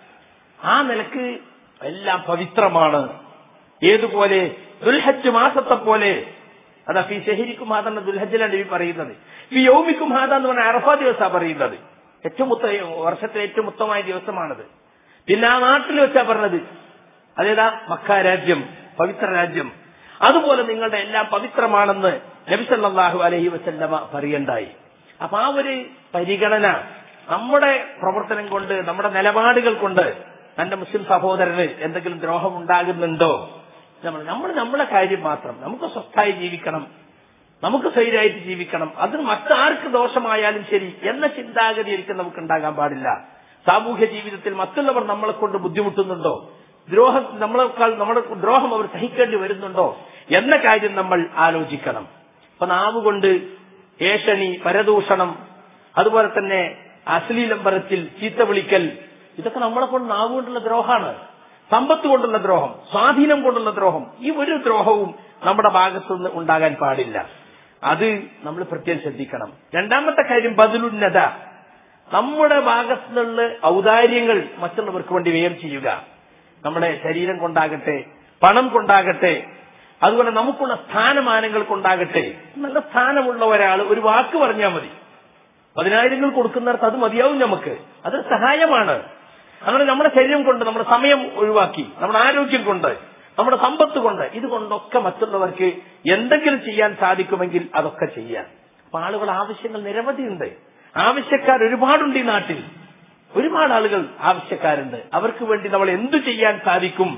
[SPEAKER 1] ആ നിലക്ക് എല്ലാം പവിത്രമാണ് ഏതുപോലെ ദുൽഹജ്ജ് മാസത്തെ പോലെ അതാ ഫി ഷഹരിക്കും ഹാദാണ് ദുൽഹജ്ജിലാണ് ഈ പറയുന്നത് ഫി യൗമിക്കും ഹാദ എന്ന് പറഞ്ഞ അറഫ ദിവസമാണ് പറയുന്നത് ഏറ്റവും ഉത്ത വർഷത്തിലെ ഏറ്റവും ഉത്തമമായ ദിവസമാണത് പിന്നെ ആ നാട്ടിൽ വെച്ചാ പറഞ്ഞത് അതേതാ മക്ക രാജ്യം പവിത്ര രാജ്യം അതുപോലെ നിങ്ങളുടെ എല്ലാം പവിത്രമാണെന്ന് നബിസല്ലാഹു അലഹി വസല്ലമ പറയണ്ടായി അപ്പൊ ആ ഒരു പരിഗണന നമ്മുടെ പ്രവർത്തനം കൊണ്ട് നമ്മുടെ നിലപാടുകൾ കൊണ്ട് തന്റെ മുസ്ലിം സഹോദരന് എന്തെങ്കിലും ദ്രോഹം ഉണ്ടാകുന്നുണ്ടോ നമ്മൾ നമ്മൾ നമ്മളെ കാര്യം മാത്രം നമുക്ക് സ്വസ്ഥായി ജീവിക്കണം നമുക്ക് സ്വൈരായിട്ട് ജീവിക്കണം അത് മറ്റാർക്ക് ദോഷമായാലും ശരി എന്ന ചിന്താഗതി ഒരിക്കലും നമുക്ക് ഉണ്ടാകാൻ പാടില്ല സാമൂഹ്യ ജീവിതത്തിൽ മറ്റുള്ളവർ നമ്മളെ കൊണ്ട് ബുദ്ധിമുട്ടുന്നുണ്ടോ ദ്രോഹം നമ്മളെക്കാൾ നമ്മുടെ ദ്രോഹം അവർ സഹിക്കേണ്ടി വരുന്നുണ്ടോ എന്ന കാര്യം നമ്മൾ ആലോചിക്കണം അപ്പൊ നാവ് കൊണ്ട് ഏഷണി പരദൂഷണം അതുപോലെ തന്നെ അശ്ലീലം പറച്ചിൽ ചീത്ത വിളിക്കൽ ഇതൊക്കെ നമ്മളെ കൊണ്ട് നാവ് കൊണ്ടുള്ള ദ്രോഹമാണ് സമ്പത്ത് കൊണ്ടുള്ള ദ്രോഹം സ്വാധീനം കൊണ്ടുള്ള ദ്രോഹം ഈ ഒരു ദ്രോഹവും നമ്മുടെ ഭാഗത്തുനിന്ന് ഉണ്ടാകാൻ പാടില്ല അത് നമ്മൾ പ്രത്യേകം ശ്രദ്ധിക്കണം രണ്ടാമത്തെ കാര്യം ബദലുന്നത നമ്മുടെ ഭാഗത്തു നിന്നുള്ള ഔദാര്യങ്ങൾ മറ്റുള്ളവർക്ക് വേണ്ടി വ്യയം ചെയ്യുക നമ്മുടെ ശരീരം കൊണ്ടാകട്ടെ പണം കൊണ്ടാകട്ടെ അതുപോലെ നമുക്കുള്ള സ്ഥാനമാനങ്ങൾ കൊണ്ടാകട്ടെ നല്ല സ്ഥാനമുള്ള ഒരാൾ ഒരു വാക്ക് പറഞ്ഞാൽ മതി പതിനായിരങ്ങൾ കൊടുക്കുന്നിടത്ത് അത് മതിയാവും നമുക്ക് അത് സഹായമാണ് അങ്ങനെ നമ്മുടെ ശരീരം കൊണ്ട് നമ്മുടെ സമയം ഒഴിവാക്കി നമ്മുടെ ആരോഗ്യം കൊണ്ട് നമ്മുടെ സമ്പത്ത് കൊണ്ട് ഇതുകൊണ്ടൊക്കെ മറ്റുള്ളവർക്ക് എന്തെങ്കിലും ചെയ്യാൻ സാധിക്കുമെങ്കിൽ അതൊക്കെ ചെയ്യാം അപ്പൊ ആളുകൾ ആവശ്യങ്ങൾ നിരവധിയുണ്ട് ആവശ്യക്കാർ ഒരുപാടുണ്ട് ഈ നാട്ടിൽ ഒരുപാട് ആളുകൾ ആവശ്യക്കാരുണ്ട് അവർക്ക് വേണ്ടി നമ്മൾ എന്തു ചെയ്യാൻ സാധിക്കും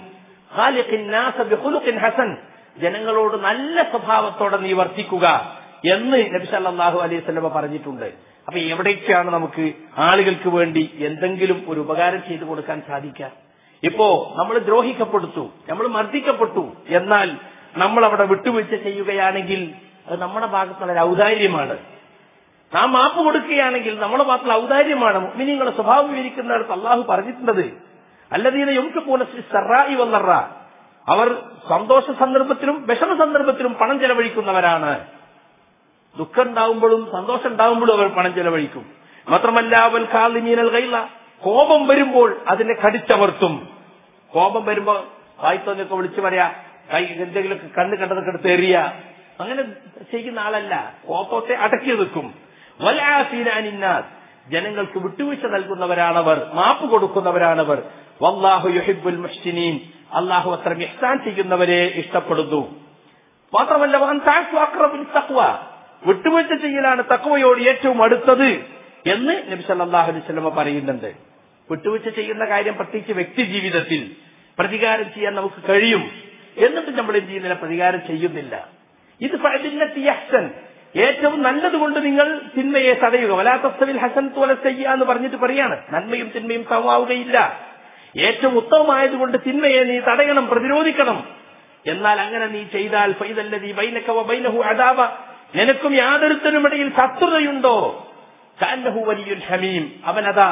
[SPEAKER 1] ഹസൻ ജനങ്ങളോട് നല്ല സ്വഭാവത്തോടെ നീ വർത്തിക്കുക എന്ന് നബി സല്ലല്ലാഹു അലൈഹി സ്വലമ പറഞ്ഞിട്ടുണ്ട് അപ്പൊ എവിടേക്കാണ് നമുക്ക് ആളുകൾക്ക് വേണ്ടി എന്തെങ്കിലും ഒരു ഉപകാരം ചെയ്തു കൊടുക്കാൻ സാധിക്കുക ഇപ്പോ നമ്മൾ ദ്രോഹിക്കപ്പെടുത്തു നമ്മൾ മർദ്ദിക്കപ്പെട്ടു എന്നാൽ നമ്മൾ അവിടെ വിട്ടുവീഴ്ച ചെയ്യുകയാണെങ്കിൽ അത് നമ്മുടെ ഭാഗത്തുള്ള ഒരു ഔദാര്യമാണ് നാം മാപ്പ് കൊടുക്കുകയാണെങ്കിൽ നമ്മുടെ ഭാഗത്തുള്ള ഔദാര്യമാണ് മുഅ്മിനീങ്ങളുടെ സ്വഭാവം വിവരിക്കുന്നിടത്ത് അള്ളാഹു പറഞ്ഞിട്ടുള്ളത് അല്ലതീന യൊക്കെ പോലെ സറായി വന്നറ അവർ സന്തോഷ സന്ദർഭത്തിലും വിഷമ സന്ദർഭത്തിലും പണം ചെലവഴിക്കുന്നവരാണ് ദുഃഖം ഉണ്ടാവുമ്പോഴും സന്തോഷം ഉണ്ടാവുമ്പോഴും അവർ പണം ചെലവഴിക്കും മാത്രമല്ല അവൻ കാലിമീനൽ കൈല കോപം വരുമ്പോൾ അതിനെ കടിച്ചമർത്തും കോപം വരുമ്പോ വായിത്തോന്നൊക്കെ വിളിച്ചു പറയാ കൈ എന്തെങ്കിലുമൊക്കെ കണ്ണ് കണ്ടതൊക്കെ എടുത്ത് എറിയ അങ്ങനെ ചെയ്യുന്ന ആളല്ല കോപത്തെ അടക്കി നിൽക്കും വലാസീനാനിന്നാസ് ജനങ്ങൾക്ക് വിട്ടുവീഴ്ച നൽകുന്നവരാണവർ മാപ്പ് കൊടുക്കുന്നവരാണവർ വല്ലാഹു യുഹിബുൽ മുഹ്സിനീൻ അള്ളാഹു അത്ര ഇഹ്സാൻ ചെയ്യുന്നവരെ ഇഷ്ടപ്പെടുന്നു മാത്രമല്ല വൻ താഴ്ത്തു അക്രബിൽ തക്വ വിട്ടുവീഴ്ച ചെയ്യലാണ് തക്വയോട് ഏറ്റവും അടുത്തത് എന്ന് നബി സല്ലല്ലാഹു അലൈഹി വസല്ലമ പറയുന്നുണ്ട് വിട്ടുവീഴ്ച ചെയ്യുന്ന കാര്യം പ്രത്യേകിച്ച് വ്യക്തി ജീവിതത്തിൽ പ്രതികാരം ചെയ്യാൻ നമുക്ക് കഴിയും എന്നിട്ട് നമ്മൾ എന്ത് ചെയ്യുന്നില്ല പ്രതികാരം ചെയ്യുന്നില്ല ഇത് ഫഅദില്ലത്തി യഹ്സൻ ഏറ്റവും നല്ലതുകൊണ്ട് നിങ്ങൾ തിന്മയെ തടയുക വലാത്തസ്തവിൽ ഹസൻ തോല ചെയ്യ എന്ന് പറഞ്ഞിട്ട് പറയാണ് നന്മയും തിന്മയും സമമാവുകയില്ല ഏറ്റവും ഉത്തമമായതുകൊണ്ട് തിന്മയെ നീ തടയണം പ്രതിരോധിക്കണം എന്നാൽ അങ്ങനെ നീ ചെയ്താൽ ഫൈതല്ലതി ബൈനക ബൈനഹു അദാബ നിനക്കും യാതൊരുത്തനുമിടയിൽ ശത്രുതയുണ്ടോ കാന്നഹു വലിയുൽ ഹമീം അവനതാ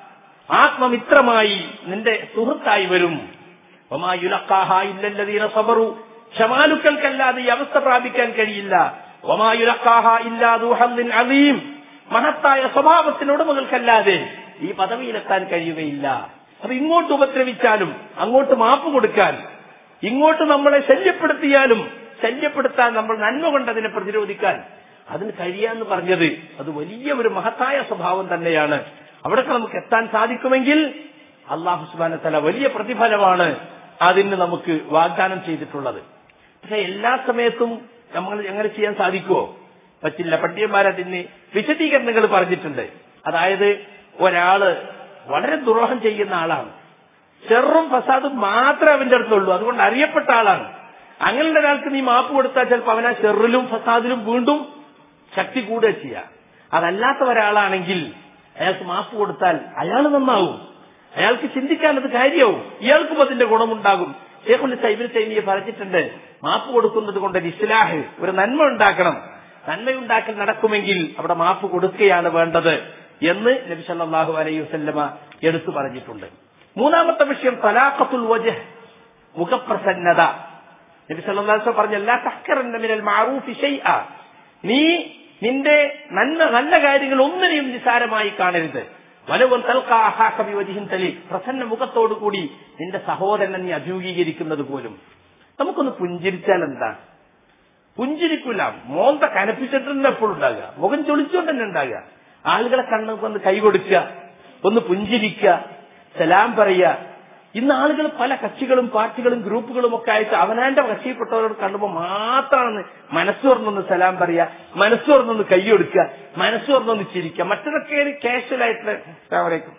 [SPEAKER 1] ആത്മമിത്രമായി നിന്റെ സുഹൃത്തായി വരും ഒമായുലക്കാഹ ഇല്ലല്ലതീന സബറു ക്ഷമാലുക്കൾക്കല്ലാതെ ഈ അവസ്ഥ പ്രാപിക്കാൻ കഴിയില്ല ഒമായുലക്കാഹ ഇല്ലാദൂഹല്ലിൻ അലീം മഹത്തായ സ്വഭാവത്തിന് ഉടമകൾക്കല്ലാതെ ഈ പദവിയിലെത്താൻ കഴിയുകയില്ല അപ്പൊ ഇങ്ങോട്ട് ഉപദ്രവിച്ചാലും അങ്ങോട്ട് മാപ്പ് കൊടുക്കാൻ ഇങ്ങോട്ട് നമ്മളെ ശല്യപ്പെടുത്തിയാലും ശല്യപ്പെടുത്താൻ നമ്മൾ നന്മ കൊണ്ട് അതിനെ പ്രതിരോധിക്കാൻ അതിന് കഴിയാന്ന് പറഞ്ഞത് അത് വലിയ ഒരു മഹത്തായ സ്വഭാവം തന്നെയാണ് അവിടൊക്കെ നമുക്ക് എത്താൻ സാധിക്കുമെങ്കിൽ അള്ളാഹു സുബാന തല വലിയ പ്രതിഫലമാണ് അതിന് നമുക്ക് വാഗ്ദാനം ചെയ്തിട്ടുള്ളത് പക്ഷെ എല്ലാ സമയത്തും നമ്മൾ എങ്ങനെ ചെയ്യാൻ സാധിക്കുമോ പറ്റില്ല പണ്ഡിതന്മാരതിന് വിശദീകരണങ്ങൾ പറഞ്ഞിട്ടുണ്ട് അതായത് ഒരാള് വളരെ ദുരോഹം ചെയ്യുന്ന ആളാണ് ചെറും ഫസാദും മാത്രമേ അവന്റെ അടുത്തുള്ളൂ അതുകൊണ്ട് അറിയപ്പെട്ട ആളാണ് അങ്ങനെയുള്ള ഒരാൾക്ക് നീ മാപ്പ് കൊടുത്താൽ ചിലപ്പോൾ അവനാ ചെറിലും ഫസാദിലും വീണ്ടും ശക്തി കൂടുക ചെയ്യുക അതല്ലാത്ത ഒരാളാണെങ്കിൽ അയാൾക്ക് മാപ്പ് കൊടുത്താൽ അയാൾ നന്നാവും അയാൾക്ക് ചിന്തിക്കാൻ അത് കാര്യമാവും ഇയാൾക്കും അതിന്റെ ഗുണമുണ്ടാകും ഷേഖുൽ സൈബിൻ തൈമിയെ പറഞ്ഞിട്ടുണ്ട് മാപ്പ് കൊടുക്കുന്നത് കൊണ്ട് ഒരു ഇസ്ലാഹ് ഒരു നന്മ ഉണ്ടാക്കണം നന്മയുണ്ടാക്കൽ നടക്കുമെങ്കിൽ അവിടെ മാപ്പ് കൊടുക്കുകയാണ് വേണ്ടത് എന്ന് നബി സല്ലല്ലാഹു അലൈഹി വസല്ലമ എടുത്തു പറഞ്ഞിട്ടുണ്ട് മൂന്നാമത്തെ വിഷയം തലാഖത്തുൽ വജഹ് മുഖപ്രസന്നത നബി സല്ലല്ലാഹു അലൈഹി വസല്ലം പറഞ്ഞ ലാ തഹ്കറന്ന മിനൽ മഅറൂഫി ഷൈഅ നീ നിന്റെ നന്മ നല്ല കാര്യങ്ങൾ ഒന്നിനെയും നിസാരമായി കാണരുത് വലവും തൽക്കാഹാക്കവിവജിഹിൻ തലി പ്രസന്ന മുഖത്തോടു കൂടി നിന്റെ സഹോദരനെ നീ അഭിമുഖീകരിക്കുന്നത് പോലും നമുക്കൊന്ന് പുഞ്ചിരിച്ചാൽ എന്താ പുഞ്ചിരിക്കില്ല മോന്ത കനപ്പിച്ചിട്ട് തന്നെ എപ്പോഴും ഉണ്ടാകുക മുഖം ചൊളിച്ചുകൊണ്ട് തന്നെ ഉണ്ടാകുക ആളുകളെ കണ്ണ് ഒന്ന് കൈ കൊടുക്കുക ഒന്ന് പുഞ്ചിരിക്കുക സലാം പറയുക ഇന്ന് ആളുകൾ പല കക്ഷികളും പാർട്ടികളും ഗ്രൂപ്പുകളും ഒക്കെ ആയിട്ട് അവനാന്റെ കക്ഷിയിൽപ്പെട്ടവരോട് കണ്ടുമ്പോൾ മാത്രമാണ് മനസ്സ് തുറന്നൊന്ന് സലാം പറയുക മനസ്സ് തുറന്നൊന്ന് കൈയൊടുക്കുക മനസ്സ് തുറന്നൊന്ന് ചിരിക്കുക മറ്റതൊക്കെ ഒരു കാഷ്വലായിട്ടുള്ള അസ്സലാമലൈക്കും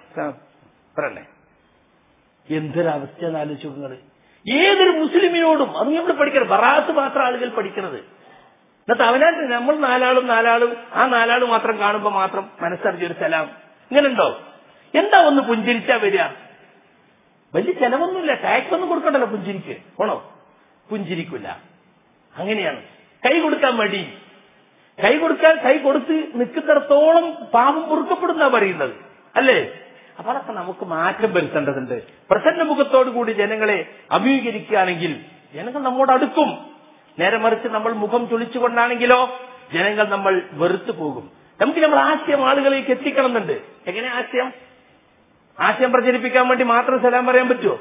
[SPEAKER 1] പറയണേ എന്തൊരവസ്ഥ ആലോചിച്ചു നിങ്ങള് ഏതൊരു മുസ്ലിമിനോടും അത് നമ്മൾ പഠിക്കണം ബറാത്ത് മാത്രം ആളുകൾ പഠിക്കുന്നത് എന്നിട്ട് അവനായിട്ട് നമ്മൾ നാലാളും നാലാളും ആ നാലാളും മാത്രം കാണുമ്പോൾ മാത്രം മനസ്സറിഞ്ഞൊരു സലാം ഇങ്ങനെയുണ്ടോ എന്താ ഒന്ന് പുഞ്ചിരിച്ചാ വരിക വലിയ ചെലവൊന്നുമില്ല ടാക്സ് ഒന്നും കൊടുക്കണ്ടല്ലോ പുഞ്ചിരിക്ക് പോണോ പുഞ്ചിരിക്കില്ല അങ്ങനെയാണ് കൈ കൊടുക്കാൻ മടി കൈ കൊടുക്കാൻ കൈ കൊടുത്ത് നിൽക്കുന്നിടത്തോളം പാപം പൊറുക്കപ്പെടുന്ന പറയുന്നത് അല്ലേ അപ്പൊ അതൊക്കെ നമുക്ക് മാറ്റം വരുത്തേണ്ടതുണ്ട് പ്രസന്ന മുഖത്തോടു കൂടി ജനങ്ങളെ അഭിമുഖീകരിക്കുകയാണെങ്കിൽ ജനങ്ങൾ നമ്മോട് അടുക്കും നേരെ മറിച്ച് നമ്മൾ മുഖം ചുളിച്ചുകൊണ്ടാണെങ്കിലോ ജനങ്ങൾ നമ്മൾ വെറുത്തു പോകും നമുക്ക് നമ്മൾ ആശയം ആളുകളിലേക്ക് എത്തിക്കണമെന്നുണ്ട് എങ്ങനെ ആശയം ആശയം പ്രചരിപ്പിക്കാൻ വേണ്ടി മാത്രം സലാം പറയാൻ പറ്റുമോ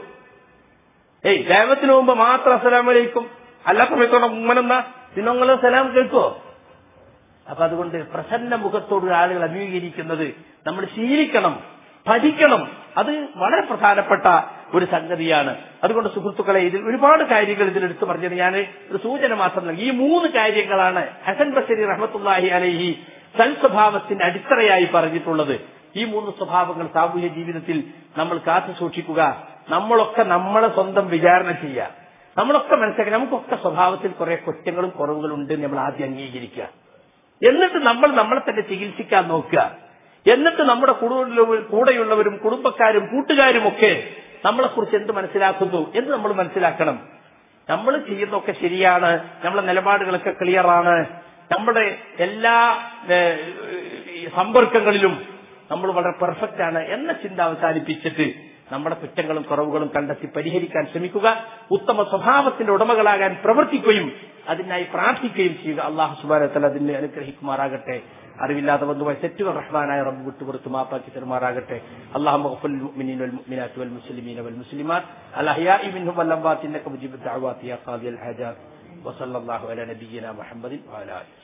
[SPEAKER 1] ഏയ് ദൈവത്തിന് മുമ്പ് മാത്രം അസലാം വലൈക്കും അല്ലാത്ത സമയത്തോടെ ഉമ്മനെന്നാ നിങ്ങളെ സലാം കേൾക്കുമോ അപ്പൊ അതുകൊണ്ട് പ്രസന്ന മുഖത്തോട് ആളുകൾ അഭിമുഖീകരിക്കുന്നത് നമ്മൾ ശീലിക്കണം പഠിക്കണം അത് വളരെ പ്രധാനപ്പെട്ട ഒരു സംഗതിയാണ് അതുകൊണ്ട് സുഹൃത്തുക്കളെ ഇതിൽ ഒരുപാട് കാര്യങ്ങൾ ഇതിൽ എടുത്തു പറഞ്ഞത് ഞാൻ ഒരു സൂചന മാത്രം നൽകി ഈ മൂന്ന് കാര്യങ്ങളാണ് ഹസൻ ബഷരി റഹമത്തുല്ലാഹി അലൈഹി സൽസ്വഭാവത്തിന്റെ അടിത്തറയായി പറഞ്ഞിട്ടുള്ളത് ഈ മൂന്ന് സ്വഭാവങ്ങൾ സാമൂഹ്യ ജീവിതത്തിൽ നമ്മൾ കാത്തു സൂക്ഷിക്കുക നമ്മളൊക്കെ നമ്മളെ സ്വന്തം വിചാരണ ചെയ്യുക നമ്മളൊക്കെ മനസ്സിലാക്കുക നമുക്കൊക്കെ സ്വഭാവത്തിൽ കുറെ കുറ്റങ്ങളും കുറവുകളും ഉണ്ട് നമ്മൾ ആദ്യം അംഗീകരിക്കുക എന്നിട്ട് നമ്മൾ നമ്മളെ തന്നെ ചികിത്സിക്കാൻ നോക്കുക എന്നിട്ട് നമ്മുടെ കൂടു- കൂടെയുള്ളവരും കുടുംബക്കാരും കൂട്ടുകാരും ഒക്കെ നമ്മളെക്കുറിച്ച് എന്ത് മനസ്സിലാക്കുന്നു എന്ന് നമ്മൾ മനസ്സിലാക്കണം നമ്മൾ ചെയ്യുന്നതൊക്കെ ശരിയാണ് നമ്മളെ നിലപാടുകളൊക്കെ ക്ലിയറാണ് നമ്മുടെ എല്ലാ ഏഹ്, ഈ സമ്പർക്കങ്ങളിലും നമ്മൾ വളരെ പെർഫെക്റ്റ് ആണ് എന്ന ചിന്ത അവസാനിപ്പിച്ചിട്ട് നമ്മുടെ കുറ്റങ്ങളും കുറവുകളും കണ്ടെത്തി പരിഹരിക്കാൻ ശ്രമിക്കുക ഉത്തമ സ്വഭാവത്തിന്റെ ഉടമകളാകാൻ പ്രവർത്തിക്കുകയും അതിനായി പ്രാർത്ഥിക്കുകയും ചെയ്യുക അള്ളാഹു സുബാനത്തല അതിനെ അനുഗ്രഹിക്കുമാറാകട്ടെ അറിവില്ലാതെ വന്നുപോയ തെറ്റുകൾ റഹ്മാനായ റബ്ബ് വിട്ടുപുറത്ത് മാപ്പാക്കി തരുമാറാകട്ടെ അള്ളാഹു المؤمنين والمؤمنات والمسلمين والمسلمات الأحياء منهم والأموات إنك مجيب الدعوات يا قاضي الحاجات وصلى الله على نبينا محمد وعلى آله